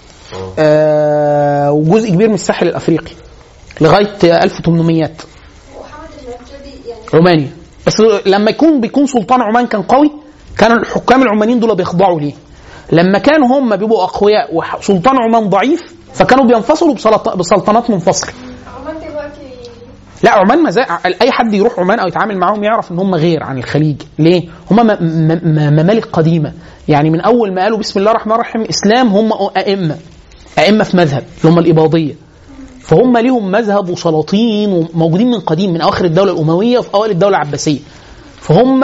آه وجزء كبير من الساحل الافريقي لغايه 1800 وحمد المرجبي يعني عماني بس لما يكون بيكون سلطان عمان كان قوي كان الحكام العمانيين دول بيخضعوا ليه لما كانوا هم بيبقوا اقوياء وسلطان عمان ضعيف فكانوا بينفصلوا بسلط- بسلطنات منفصله عمان دلوقتي لا عمان مزا... اي حد يروح عمان او يتعامل معاهم يعرف ان هم غير عن الخليج ليه هم م... م... م... ممالك قديمه يعني من اول ما قالوا بسم الله الرحمن الرحيم اسلام هم ائمه ائمه في مذهب اللي هم الاباضيه فهم ليهم مذهب وسلاطين وموجودين من قديم من اواخر الدوله الامويه وفي اوائل الدوله العباسيه فهم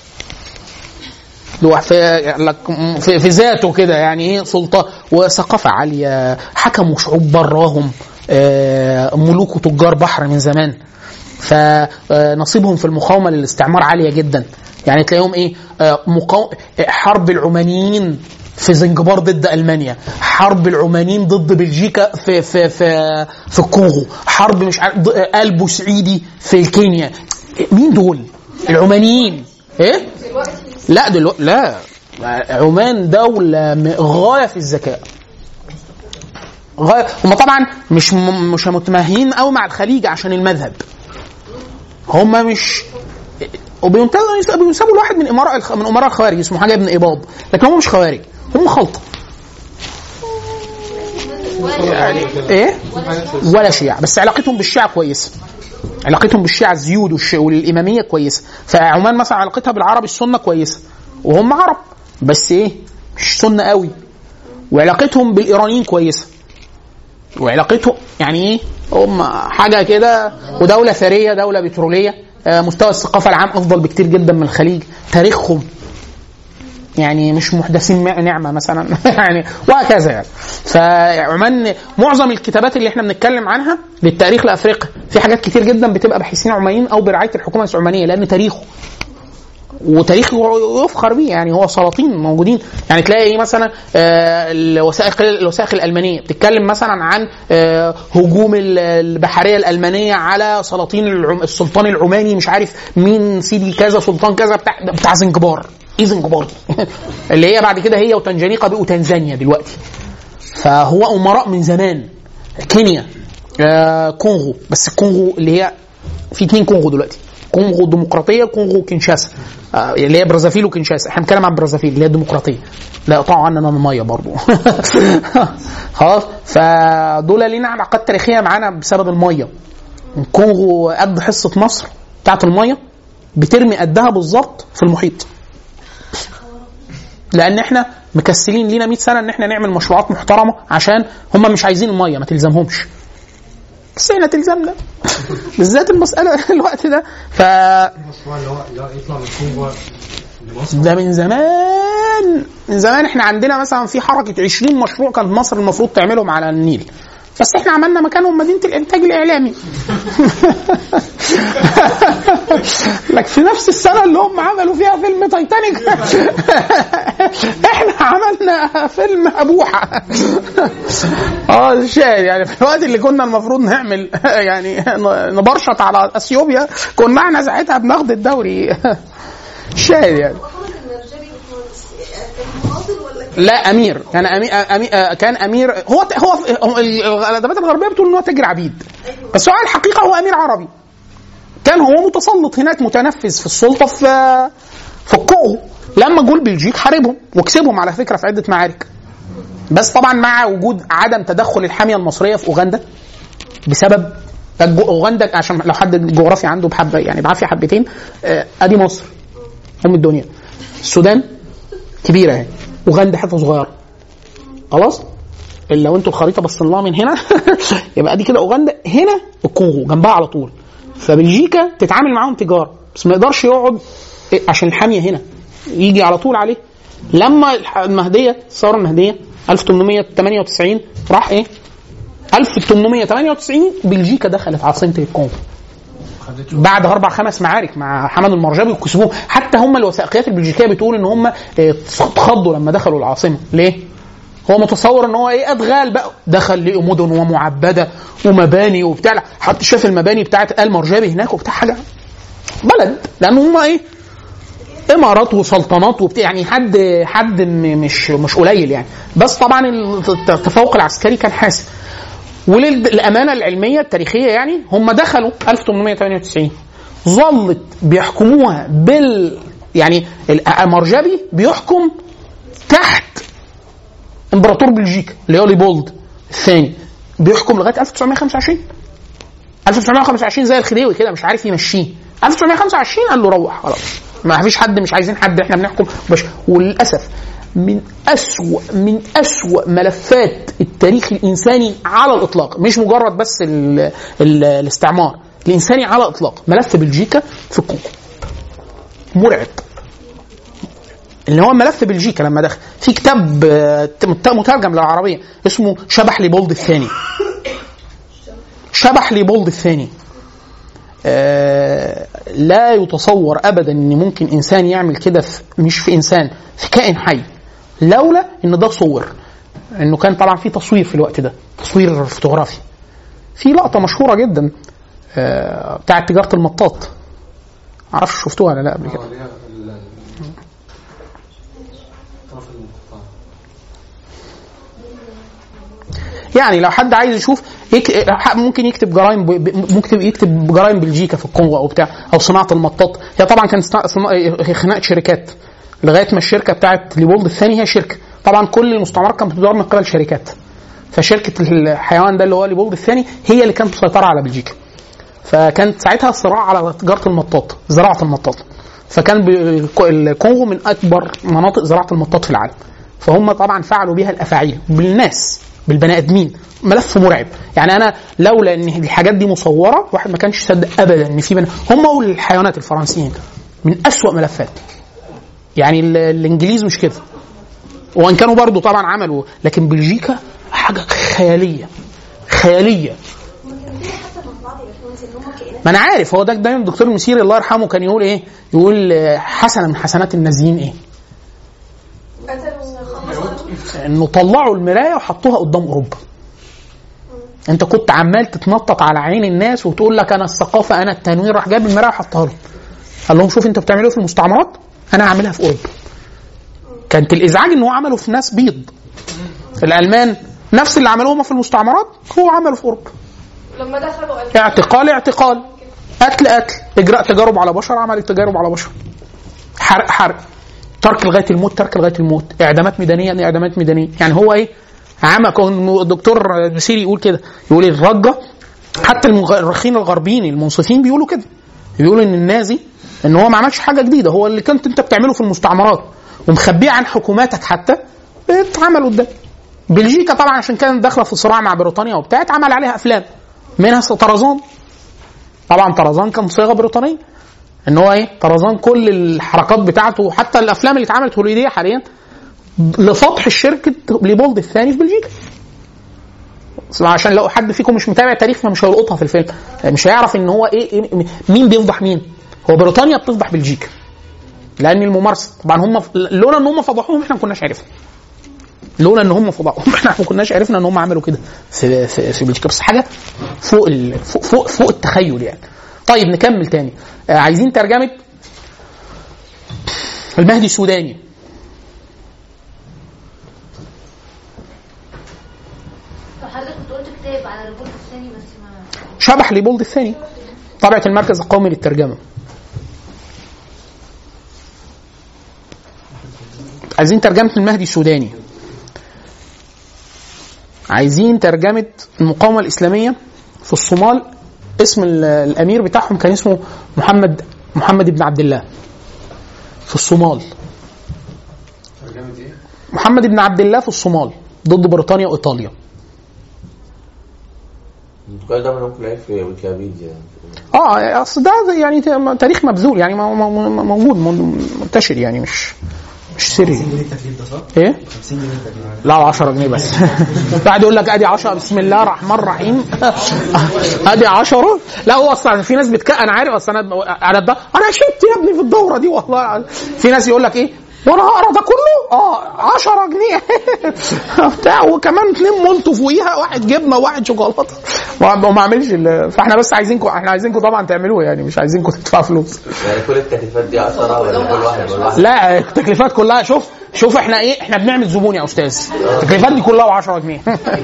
لو في لك- في, في ذاته كده يعني ايه سلطه وثقافه عاليه حكموا شعوب براهم آه، ملوك وتجار بحر من زمان فنصيبهم في المقاومه للاستعمار عاليه جدا يعني تلاقيهم ايه آه، مقاو... آه، حرب العمانيين في زنجبار ضد المانيا حرب العمانيين ضد بلجيكا في في في في الكونغو حرب مش عارف ض- آه، ال بوسعيدي في كينيا مين دول العمانيين ايه لا دلوقتي لا عمان دولة م- غاية في الذكاء غاية هم طبعا مش م- مش متماهيين قوي مع الخليج عشان المذهب هم مش وبينتسبوا بينسبوا لواحد من امراء الخ... من امراء الخوارج اسمه حاجه ابن اباض لكن هم مش خوارج هم خلطه يعني ايه ولا شيعة بس علاقتهم بالشيعة كويسة علاقتهم بالشيعة الزيود والش... والإمامية كويسة فعمان مثلا علاقتها بالعرب السنة كويسة وهم عرب بس ايه مش سنة قوي وعلاقتهم بالإيرانيين كويسة وعلاقتهم يعني ايه هم حاجة كده ودولة ثرية دولة بترولية آه، مستوى الثقافة العام أفضل بكتير جدا من الخليج تاريخهم يعني مش محدثين مع- نعمه مثلا يعني وهكذا يعني فعمان معظم الكتابات اللي احنا بنتكلم عنها للتاريخ لافريقيا في حاجات كتير جدا بتبقى باحثين عمانيين او برعايه الحكومه العمانيه لان تاريخه وتاريخه يفخر بيه يعني هو سلاطين موجودين يعني تلاقي ايه مثلا آه، الوثائق الوثائق الالمانيه بتتكلم مثلا عن آه، هجوم ال- البحريه الالمانيه على سلاطين العم- السلطان العماني مش عارف مين سيدي كذا سلطان كذا بتاع بتاع زنجبار ايه زنجبار دي اللي هي بعد كده هي وتنجانيقه بقوا تنزانيا دلوقتي فهو امراء من زمان كينيا آه، كونغو بس الكونغو اللي هي في اتنين كونغو دلوقتي كونغو ديمقراطيه كونغو كينشاسا آه، اللي هي برازافيل وكينشاسا احنا بنتكلم عن برازافيل اللي هي الديمقراطيه لا يقطعوا عننا الميه برضو خلاص فدول لينا علاقات تاريخيه معانا بسبب الميه الكونغو قد حصه مصر بتاعت الميه بترمي قدها بالظبط في المحيط لان احنا مكسلين لينا 100 سنه ان احنا نعمل مشروعات محترمه عشان هم مش عايزين الميه ما تلزمهمش بس احنا تلزمنا بالذات المساله الوقت ده ف المشروع اللي هو اللي هو يطلع من كونغو لمصر ده من زمان من زمان احنا عندنا مثلا في حركه 20 مشروع كانت مصر المفروض تعملهم على النيل بس احنا عملنا مكانهم مدينه الانتاج الاعلامي لك في نفس السنه اللي هم عملوا فيها فيلم تايتانيك احنا عملنا فيلم ابوحه اه شاهد يعني في الوقت اللي كنا المفروض نعمل يعني نبرشط على اثيوبيا كنا احنا ساعتها بناخد الدوري شاهد يعني محمد المرجلي باشمهندس كان فاضل ولا كان لا امير كان امير, أمير كان امير هو هو هو الادبات الغربيه بتقول ان هو تاجر عبيد بس هو على الحقيقه هو امير عربي كان هو متسلط هناك متنفذ في السلطه في في الكونغو لما جول بلجيك حاربهم وكسبهم على فكره في عده معارك بس طبعا مع وجود عدم تدخل الحاميه المصريه في اوغندا بسبب الجو- اوغندا عشان لو حد الجغرافيا عنده بحبه يعني بعافيه حبتين آه، ادي مصر ام الدنيا السودان كبيره اهي اوغندا حته صغيره خلاص اللي لو انتوا الخريطه بصين لها من هنا يبقى دي كده اوغندا هنا الكونغو جنبها على طول فبلجيكا تتعامل معاهم تجاره بس ما يقدرش يقعد إيه، عشان الحاميه هنا يجي على طول عليه لما الح- المهديه الثوره المهديه 1898 راح ايه 1898 بلجيكا دخلت عاصمه الكونغو خدته بعد اربع خمس معارك مع حمد المرجبي وكسبوهم حتى هم الوثائقيات البلجيكيه بتقول ان هم اه، اتخضوا لما دخلوا العاصمه ليه؟ هو متصور ان هو ايه ادغال بقى دخل لقوا مدن ومعبده ومباني وبتاع حتى شاف المباني بتاعت ال مرجبي هناك وبتاع حاجه بلد لان هم ايه امارات وسلطنات وبتاع يعني حد حد م- مش مش قليل يعني بس طبعا الت- التفوق العسكري كان حاسم وللامانه العلميه التاريخيه يعني هم دخلوا 1898 ظلت بيحكموها بال يعني المرجبي بيحكم تحت امبراطور بلجيكا اللي هو ليبولد الثاني بيحكم لغايه 1925 1925 زي الخديوي كده مش عارف يمشيه 1925 قال له روح خلاص ما فيش حد مش عايزين حد احنا بنحكم بش وللاسف من أسوأ من أسوأ ملفات التاريخ الإنساني على الإطلاق مش مجرد بس ال ال الاستعمار الإنساني على الإطلاق ملف بلجيكا في الكونغو مرعب اللي هو ملف بلجيكا لما دخل في كتاب آه، مترجم للعربية اسمه شبح ليبولد الثاني شبح ليبولد الثاني آه، لا يتصور ابدا ان ممكن انسان يعمل كده في مش في انسان في كائن حي لولا ان ده صور انه كان طبعا في تصوير في الوقت ده تصوير فوتوغرافي في لقطه مشهوره جدا آه، بتاعت تجاره المطاط معرفش شفتوها ولا لا قبل كده اه اللي هي ال- الطرف المقطع يعني لو حد عايز يشوف يك... ممكن يكتب جرائم ب... ب- ممكن يكتب جرائم بلجيكا في الكونغو او بتاع او صناعه المطاط هي طبعا كانت صنا- صنا- هي خناقه شركات لغايه ما الشركه بتاعت ليبولد الثاني هي شركه طبعا كل المستعمرات كانت بتدار من قبل شركات فشركه الحيوان ده اللي هو ليبولد الثاني هي اللي كانت مسيطره على بلجيكا فكانت ساعتها صراع على تجاره المطاط زراعه المطاط فكان ب- الك- الكونغو من اكبر مناطق زراعه المطاط في العالم فهم طبعا فعلوا بها الافاعيل بالناس بالبني ادمين ملف مرعب يعني انا لولا ان الحاجات دي مصوره واحد ما كانش يصدق ابدا ان في بني هم والحيوانات الفرنسيين من أسوأ ملفات يعني ال- الانجليز مش كده وان كانوا برضو طبعا عملوا لكن بلجيكا حاجه خياليه خياليه هما كانوا كده حتى مع بعض يا باشمهندس ان هما كائنات ما انا عارف هو ده دايما الدكتور المسيري الله يرحمه كان يقول ايه يقول آه، حسنه من حسنات النازيين ايه قتلوا خلصوا انه طلعوا المرايه وحطوها قدام اوروبا انت كنت عمال تتنطط على عين الناس وتقول لك انا الثقافه انا التنوير راح جاب المرايه وحطها لهم قال لهم شوف انتوا بتعملوا إيه في المستعمرات انا هعملها في اوروبا كانت الازعاج ان هو عمله في ناس بيض الالمان نفس اللي عملوه هم في المستعمرات هو عمله في اوروبا لما دخلوا قال اعتقال اعتقال قتل قتل اجراء تجارب على بشر عمل تجارب على بشر حرق حرق ترك لغايه الموت ترك لغايه الموت اعدامات ميدانيه اعدامات ميدانيه يعني هو ايه عمى كون الدكتور بسيري يقول كده يقول الرجه حتى المؤرخين الغربيين المنصفين بيقولوا كده بيقولوا ان النازي ان هو ما عملش حاجه جديده هو اللي كنت انت بتعمله في المستعمرات ومخبيه عن حكوماتك حتى اتعمل قدام بلجيكا طبعا عشان كانت داخله في صراع مع بريطانيا وبتاع اتعمل عليها افلام منها طرزان طبعا طرزان كان صيغه بريطانيه ان هو ايه طرزان كل الحركات بتاعته حتى الافلام اللي اتعملت هوليديه حاليا لفضح الشركه ليبولد الثاني في بلجيكا عشان لو حد فيكم مش متابع تاريخ فمش هيلقطها في الفيلم مش هيعرف ان هو ايه, إيه مين بيفضح مين هو بريطانيا بتفضح بلجيكا لان الممارسه طبعا هم لولا ان هم فضحوهم احنا ما كناش عرفنا لولا ان هم فضحوهم احنا ما كناش عرفنا ان هم عملوا كده في في, في بلجيكا بس حاجه فوق ال... فوق, فوق فوق التخيل يعني طيب نكمل تاني آه عايزين ترجمه المهدي السوداني طب حضرتك كنت قلت كتاب على الريبورت الثاني بس ما شبح ليبولد الثاني طبعة المركز القومي للترجمة عايزين ترجمة المهدي السوداني عايزين ترجمة المقاومة الإسلامية في الصومال اسم ال- الأمير بتاعهم كان اسمه محمد محمد بن عبد الله في الصومال ترجمة ايه؟ محمد بن عبد الله في الصومال ضد بريطانيا وإيطاليا كل ده ممكن تلاقيه في ويكيبيديا اه اصل ده يعني تاريخ مبذول يعني مو- مو- موجود منتشر يعني مش مش سري التكليف ده صح؟ ايه 50 جنيه التكليف لا 10 جنيه بس بعد يقول لك ادي 10 بسم الله الرحمن الرحيم ادي 10 لا هو اصلا في ناس بتك انا عارف اصلا انا انا ده انا شفت يا ابني في الدوره دي والله في ناس يقول لك ايه وانا هقرا ده كله اه 10 جنيه بتاع وكمان اثنين مولتو فوقيها واحد جبنه وواحد شوكولاته وما ما اعملش ال- فاحنا بس عايزينكم احنا عايزينكم طبعا تعملوه يعني مش عايزينكم تدفعوا فلوس يعني كل التكليفات دي 10 ولا كل واحد ولا واحد لا التكليفات كلها شوف شوف احنا ايه احنا بنعمل زبون يا استاذ التكليفات دي كلها ب 10 جنيه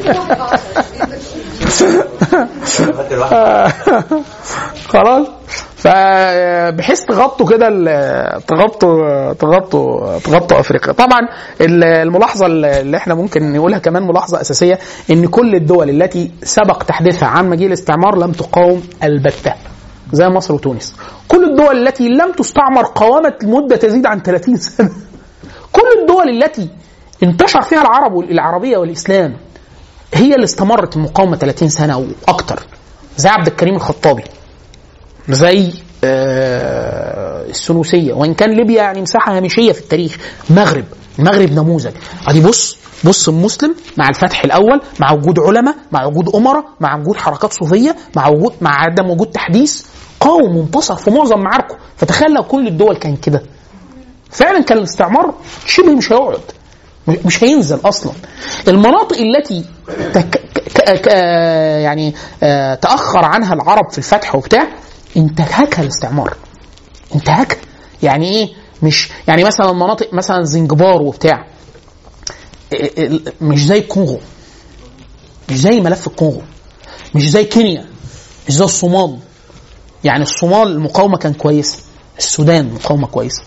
أنا فاكر واحد خلاص فبحيث تغطوا كده ال- تغطوا تغطوا تغطوا افريقيا طبعا ال- الملاحظه اللي احنا ممكن نقولها كمان ملاحظه اساسيه ان كل الدول التي سبق تحديثها عن مجيء الاستعمار لم تقاوم البته زي مصر وتونس كل الدول التي لم تستعمر قاومت لمده تزيد عن 30 سنه كل الدول التي انتشر فيها العرب والعربيه والاسلام هي اللي استمرت المقاومه 30 سنه او اكتر زي عبد الكريم الخطابي زي آه، السنوسيه وان كان ليبيا يعني مساحه هامشيه في التاريخ المغرب المغرب نموذج ادي بص بص المسلم مع الفتح الاول مع وجود علماء مع وجود امراء مع وجود حركات صوفيه مع وجود مع عدم وجود تحديث قوم وانتصر في معظم معاركه فتخيل لو كل الدول كان كده فعلا كان الاستعمار شبه مش هيقعد مش هينزل اصلا المناطق التي تك ك ك يعني آه، تاخر عنها العرب في الفتح وبتاع انتهكها الاستعمار انتهكها يعني ايه مش يعني مثلا مناطق مثلا زنجبار وبتاع ال- ال- مش زي الكونغو مش زي ملف الكونغو مش زي كينيا مش زي الصومال يعني الصومال المقاومه كان كويسه السودان مقاومه كويسه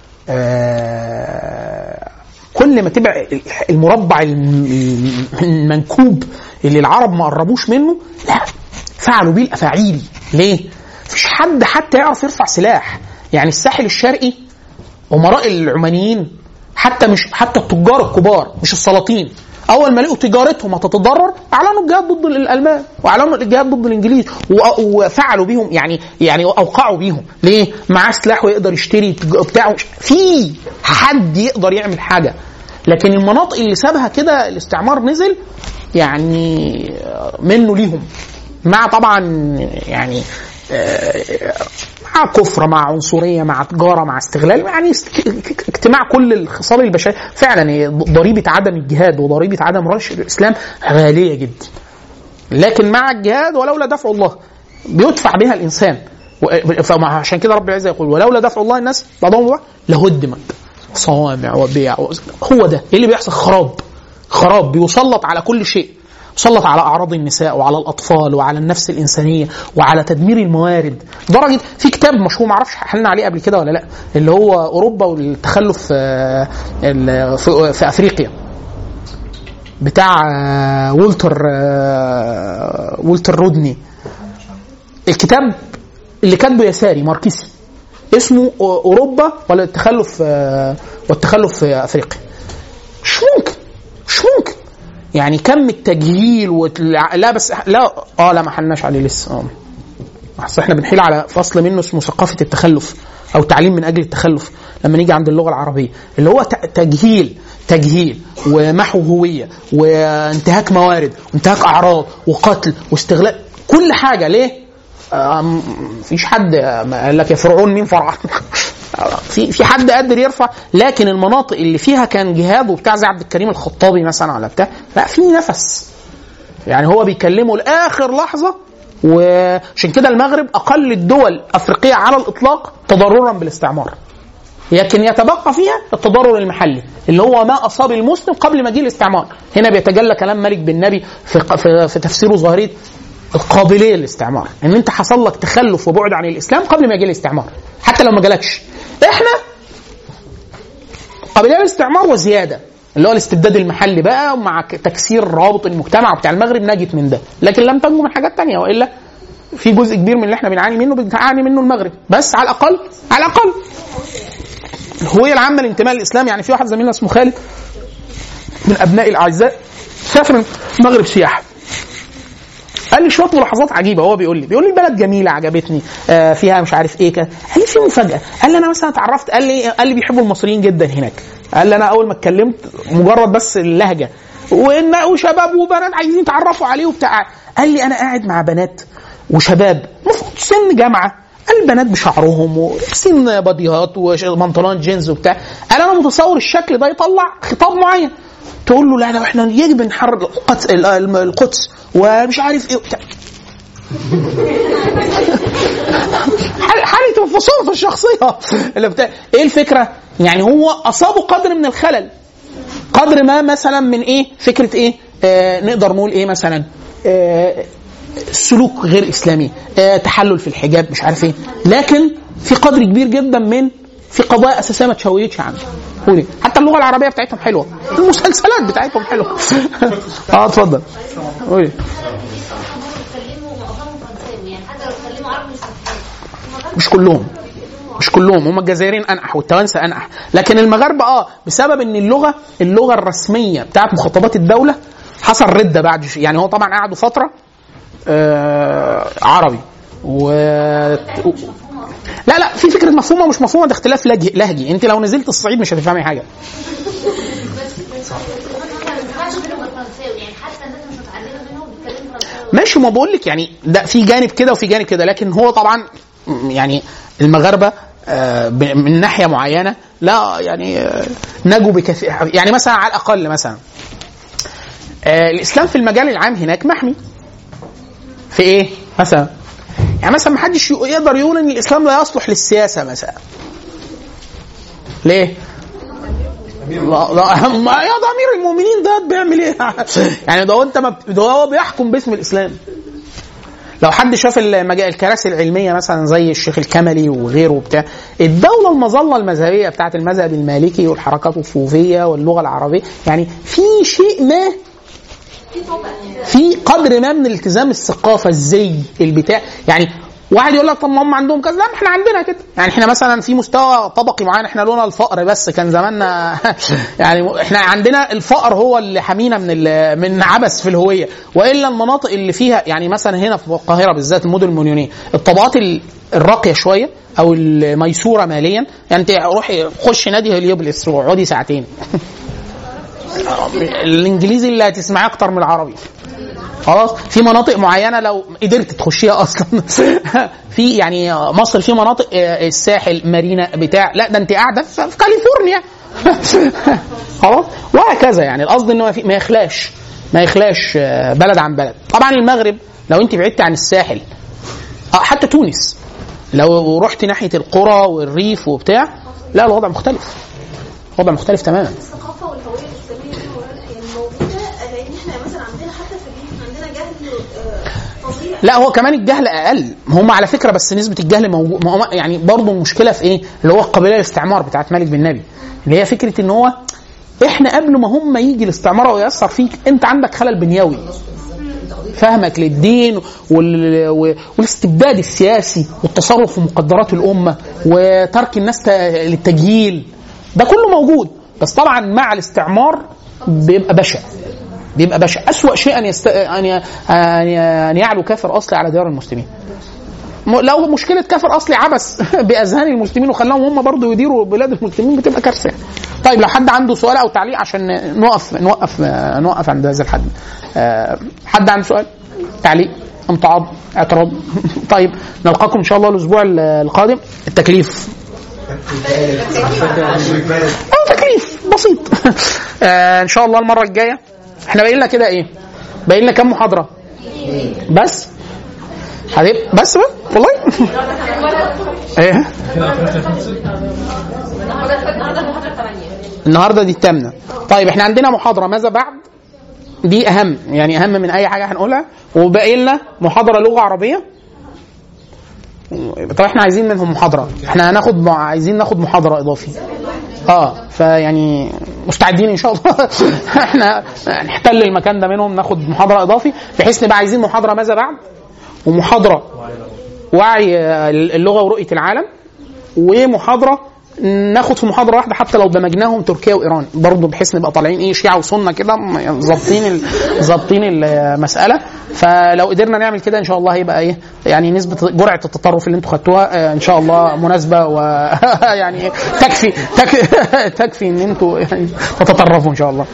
آه، كل ما تبع المربع الم- المنكوب اللي العرب ما قربوش منه لا فعلوا بيه الافاعيل ليه؟ مفيش حد حتى يعرف يرفع سلاح يعني الساحل الشرقي امراء العمانيين حتى مش حتى التجار الكبار مش السلاطين اول ما لقوا تجارتهم هتتضرر اعلنوا الجهاد ضد الالمان واعلنوا الجهاد ضد الانجليز و- وفعلوا بيهم يعني يعني اوقعوا بيهم ليه؟ معاه سلاح ويقدر يشتري تج- بتاعه في حد يقدر يعمل حاجه لكن المناطق اللي سابها كده الاستعمار نزل يعني منه ليهم مع طبعا يعني آه، مع كفر مع عنصريه مع تجاره مع استغلال يعني است- اجتماع كل الخصال البشريه فعلا هي ضريبه عدم الجهاد وضريبه عدم رشد الاسلام غاليه جدا لكن مع الجهاد ولولا دفع الله بيدفع بها الانسان و- فما- عشان كده رب العزه يقول ولولا دفع الله الناس بعضهم ببعض لهدمت صوامع وبيع و- هو ده ايه اللي بيحصل خراب خراب بيسلط على كل شيء سلط على اعراض النساء وعلى الاطفال وعلى النفس الانسانيه وعلى تدمير الموارد درجه في كتاب مشهور معرفش حلنا عليه قبل كده ولا لا اللي هو اوروبا والتخلف آه، ال- في في افريقيا بتاع آه، وولتر آه، وولتر رودني الكتاب اللي كاتبه يساري ماركسي اسمه اوروبا ولا التخلف آه، والتخلف في افريقيا مش ممكن مش ممكن يعني كم التجهيل وتلع... لا بس لا اه لا ما حلناش عليه لسه اه اصل احنا بنحيل على فصل منه اسمه ثقافه التخلف او تعليم من اجل التخلف لما نيجي عند اللغه العربيه اللي هو ت- تجهيل تجهيل ومحو هويه وانتهاك موارد وانتهاك اعراض وقتل واستغلال كل حاجه ليه؟ آم، مفيش حد آم، قال لك يا فرعون مين فرعون في في حد قادر يرفع لكن المناطق اللي فيها كان جهاد وبتاع زي عبد الكريم الخطابي مثلا ولا بتاع لا في نفس يعني هو بيكلمه لاخر لحظه وعشان كده المغرب اقل الدول الافريقيه على الاطلاق تضررا بالاستعمار لكن يتبقى فيها التضرر المحلي اللي هو ما اصاب المسلم قبل مجيء الاستعمار هنا بيتجلى كلام مالك بن نبي في, في, في تفسيره ظاهريه القابليه للاستعمار ان انت حصل لك تخلف وبعد عن الاسلام قبل ما يجي الاستعمار حتى لو ما جالكش احنا قابليه للاستعمار وزياده اللي هو الاستبداد المحلي بقى مع ك- تكسير روابط المجتمع بتاع المغرب نجت من ده لكن لم تنجو من حاجات تانية والا في جزء كبير من اللي احنا بنعاني منه بتعاني منه المغرب بس على الاقل على الاقل الهويه العامه للانتماء للاسلام يعني في واحد زميلنا اسمه خالد من ابنائي الاعزاء سافر المغرب سياحه قال لي شويه ملاحظات عجيبه هو بيقول لي بيقول لي البلد جميله عجبتني آه فيها مش عارف ايه كده قال لي في مفاجاه قال لي انا مثلا اتعرفت قال لي قال لي بيحبوا المصريين جدا هناك قال لي انا اول ما اتكلمت مجرد بس اللهجه وان وشباب وبنات عايزين يتعرفوا عليه وبتاع قال لي انا قاعد مع بنات وشباب المفروض سن جامعه البنات بشعرهم ولابسين باديهات وبنطلون جينز وبتاع قال انا متصور الشكل ده يطلع خطاب معين تقول له لا لا احنا يجب نحرر القدس القدس ومش عارف ايه وبتاع حال- حاله انفصام في الشخصيه اللي بتاع ايه الفكره؟ يعني هو اصابه قدر من الخلل قدر ما مثلا من ايه؟ فكره ايه؟ آه نقدر نقول ايه مثلا؟ آه سلوك غير اسلامي آه تحلل في الحجاب مش عارف ايه لكن في قدر كبير جدا من في قضايا اساسيه ما تشويتش عنه قولي حتى اللغه العربيه بتاعتهم حلوه المسلسلات بتاعتهم حلوه اه اتفضل قولي بيتكلموا معظمهم فرنساوي يعني حتى لو اتكلموا عربي مش هتفهموا مش كلهم مش كلهم هم الجزائريين انقح والتوانسه انقح لكن المغاربه اه بسبب ان اللغه اللغه الرسميه بتاعت مخططات الدوله حصل رده بعد ش- يعني هو طبعا قعدوا فتره آه عربي و لا لا في فكره مفهومه ومش مفهومه ده اختلاف لهجي, لهجي انت لو نزلت الصعيد مش هتفهمي حاجه مثلا ما ينفعش بينهم فرنساوي يعني حتى الناس مش متعلمه منهم بيتكلموا فرنساوي ماشي ما بقول لك يعني ده في جانب كده وفي جانب كده لكن هو طبعا م- يعني المغاربه آه، ب- من ناحيه معينه لا يعني آه، نجوا بكثير يعني مثلا على الاقل مثلا آه، الاسلام في المجال العام هناك محمي في ايه مثلا يعني مثلا ما حدش يقدر يقول ان الاسلام لا يصلح للسياسه مثلا ليه لا لا ما يا ده امير المؤمنين ده بيعمل ايه يعني ده هو انت ما بت- ده هو بيحكم باسم الاسلام لو حد شاف المجال الكراسي العلميه مثلا زي الشيخ الكملي وغيره وبتاع الدوله المظله المذهبيه بتاعت المذهب المالكي والحركات الصوفيه واللغه العربيه يعني في شيء ما في قدر ما من التزام الثقافه الزي البتاع يعني واحد يقول لك طب ما هم عندهم كذا لا ما احنا عندنا كده يعني احنا مثلا في مستوى طبقي معين احنا لولا الفقر بس كان زماننا يعني احنا عندنا الفقر هو اللي حمينا من ال- من عبث في الهويه والا المناطق اللي فيها يعني مثلا هنا في القاهره بالذات المدن المليونيه الطبقات ال- الراقيه شويه او الميسوره ماليا يعني انت روحي خش نادي هليوبلس واقعدي ساعتين الانجليزي اللي هتسمعيه اكتر من العربي خلاص في مناطق معينه لو قدرت تخشيها اصلا في يعني مصر في مناطق آه، الساحل مارينا بتاع لا ده انت قاعده في في كاليفورنيا خلاص وهكذا يعني القصد انه ما في- ما يخلاش ما يخلاش آه، بلد عن بلد طبعا المغرب لو انت بعدت عن الساحل آه، حتى تونس لو رحت ناحيه القرى والريف وبتاع لا الوضع مختلف وضع مختلف تماما الثقافه والهويه الاسلاميه دي مولانا يعني موجوده لان احنا مثلا عندنا حتى في الريف عندنا جهل آه، فظيع لا هو كمان الجهل اقل هم على فكره بس نسبه الجهل موجود ما هو يعني برضه المشكله في ايه اللي هو القابليه للاستعمار بتاعت مالك بن نبي اللي هي فكره ان هو احنا قبل ما هم يجي الاستعمار ويأثر فيك انت عندك خلل بنيوي فهمك للدين وال... و- والاستبداد السياسي والتصرف في مقدرات الامه وترك الناس ت... للتجهيل ده كله موجود بس طبعا مع الاستعمار بيبقى بشع بيبقى بشع أسوأ شيء أن, يست... أن, ي... أن ي- أن يعلو كافر أصلي على ديار المسلمين م- لو مشكلة كافر أصلي عبث بأذهان المسلمين وخلاهم هم برضو يديروا بلاد المسلمين بتبقى كارثة طيب لو حد عنده سؤال أو تعليق عشان نوقف نوقف نوقف عند هذا الحد آه، حد عنده سؤال تعليق امتعاض اعتراض طيب نلقاكم ان شاء الله الاسبوع القادم التكليف اه تكليف بسيط آه ان شاء الله المره الجايه احنا باقي لنا كده ايه باقي لنا كام محاضره بس حبيب بس بقى والله ايه النهارده دي الثامنه طيب احنا عندنا محاضره ماذا بعد دي اهم يعني اهم من اي حاجه هنقولها وباقي لنا محاضره لغه عربيه طب احنا عايزين منهم محاضره احنا هناخد مع... عايزين ناخد محاضره اضافي اه فيعني مستعدين ان شاء الله احنا نحتل المكان ده منهم ناخد محاضره اضافي بحيث نبقى عايزين محاضره ماذا بعد ومحاضره وعي اللغه ورؤيه العالم ومحاضره ناخد في محاضره واحده حتى لو دمجناهم تركيا وايران برضه بحيث نبقى طالعين ايه شيعه وسنه كده م- ظابطين ال- ظابطين المساله فلو قدرنا نعمل كده ان شاء الله هيبقى ايه يعني نسبه جرعه التطرف اللي انتوا خدتوها آه، ان شاء الله مناسبه ويعني تكفي تكفي تكفي ان انتوا يعني تتطرفوا ان شاء الله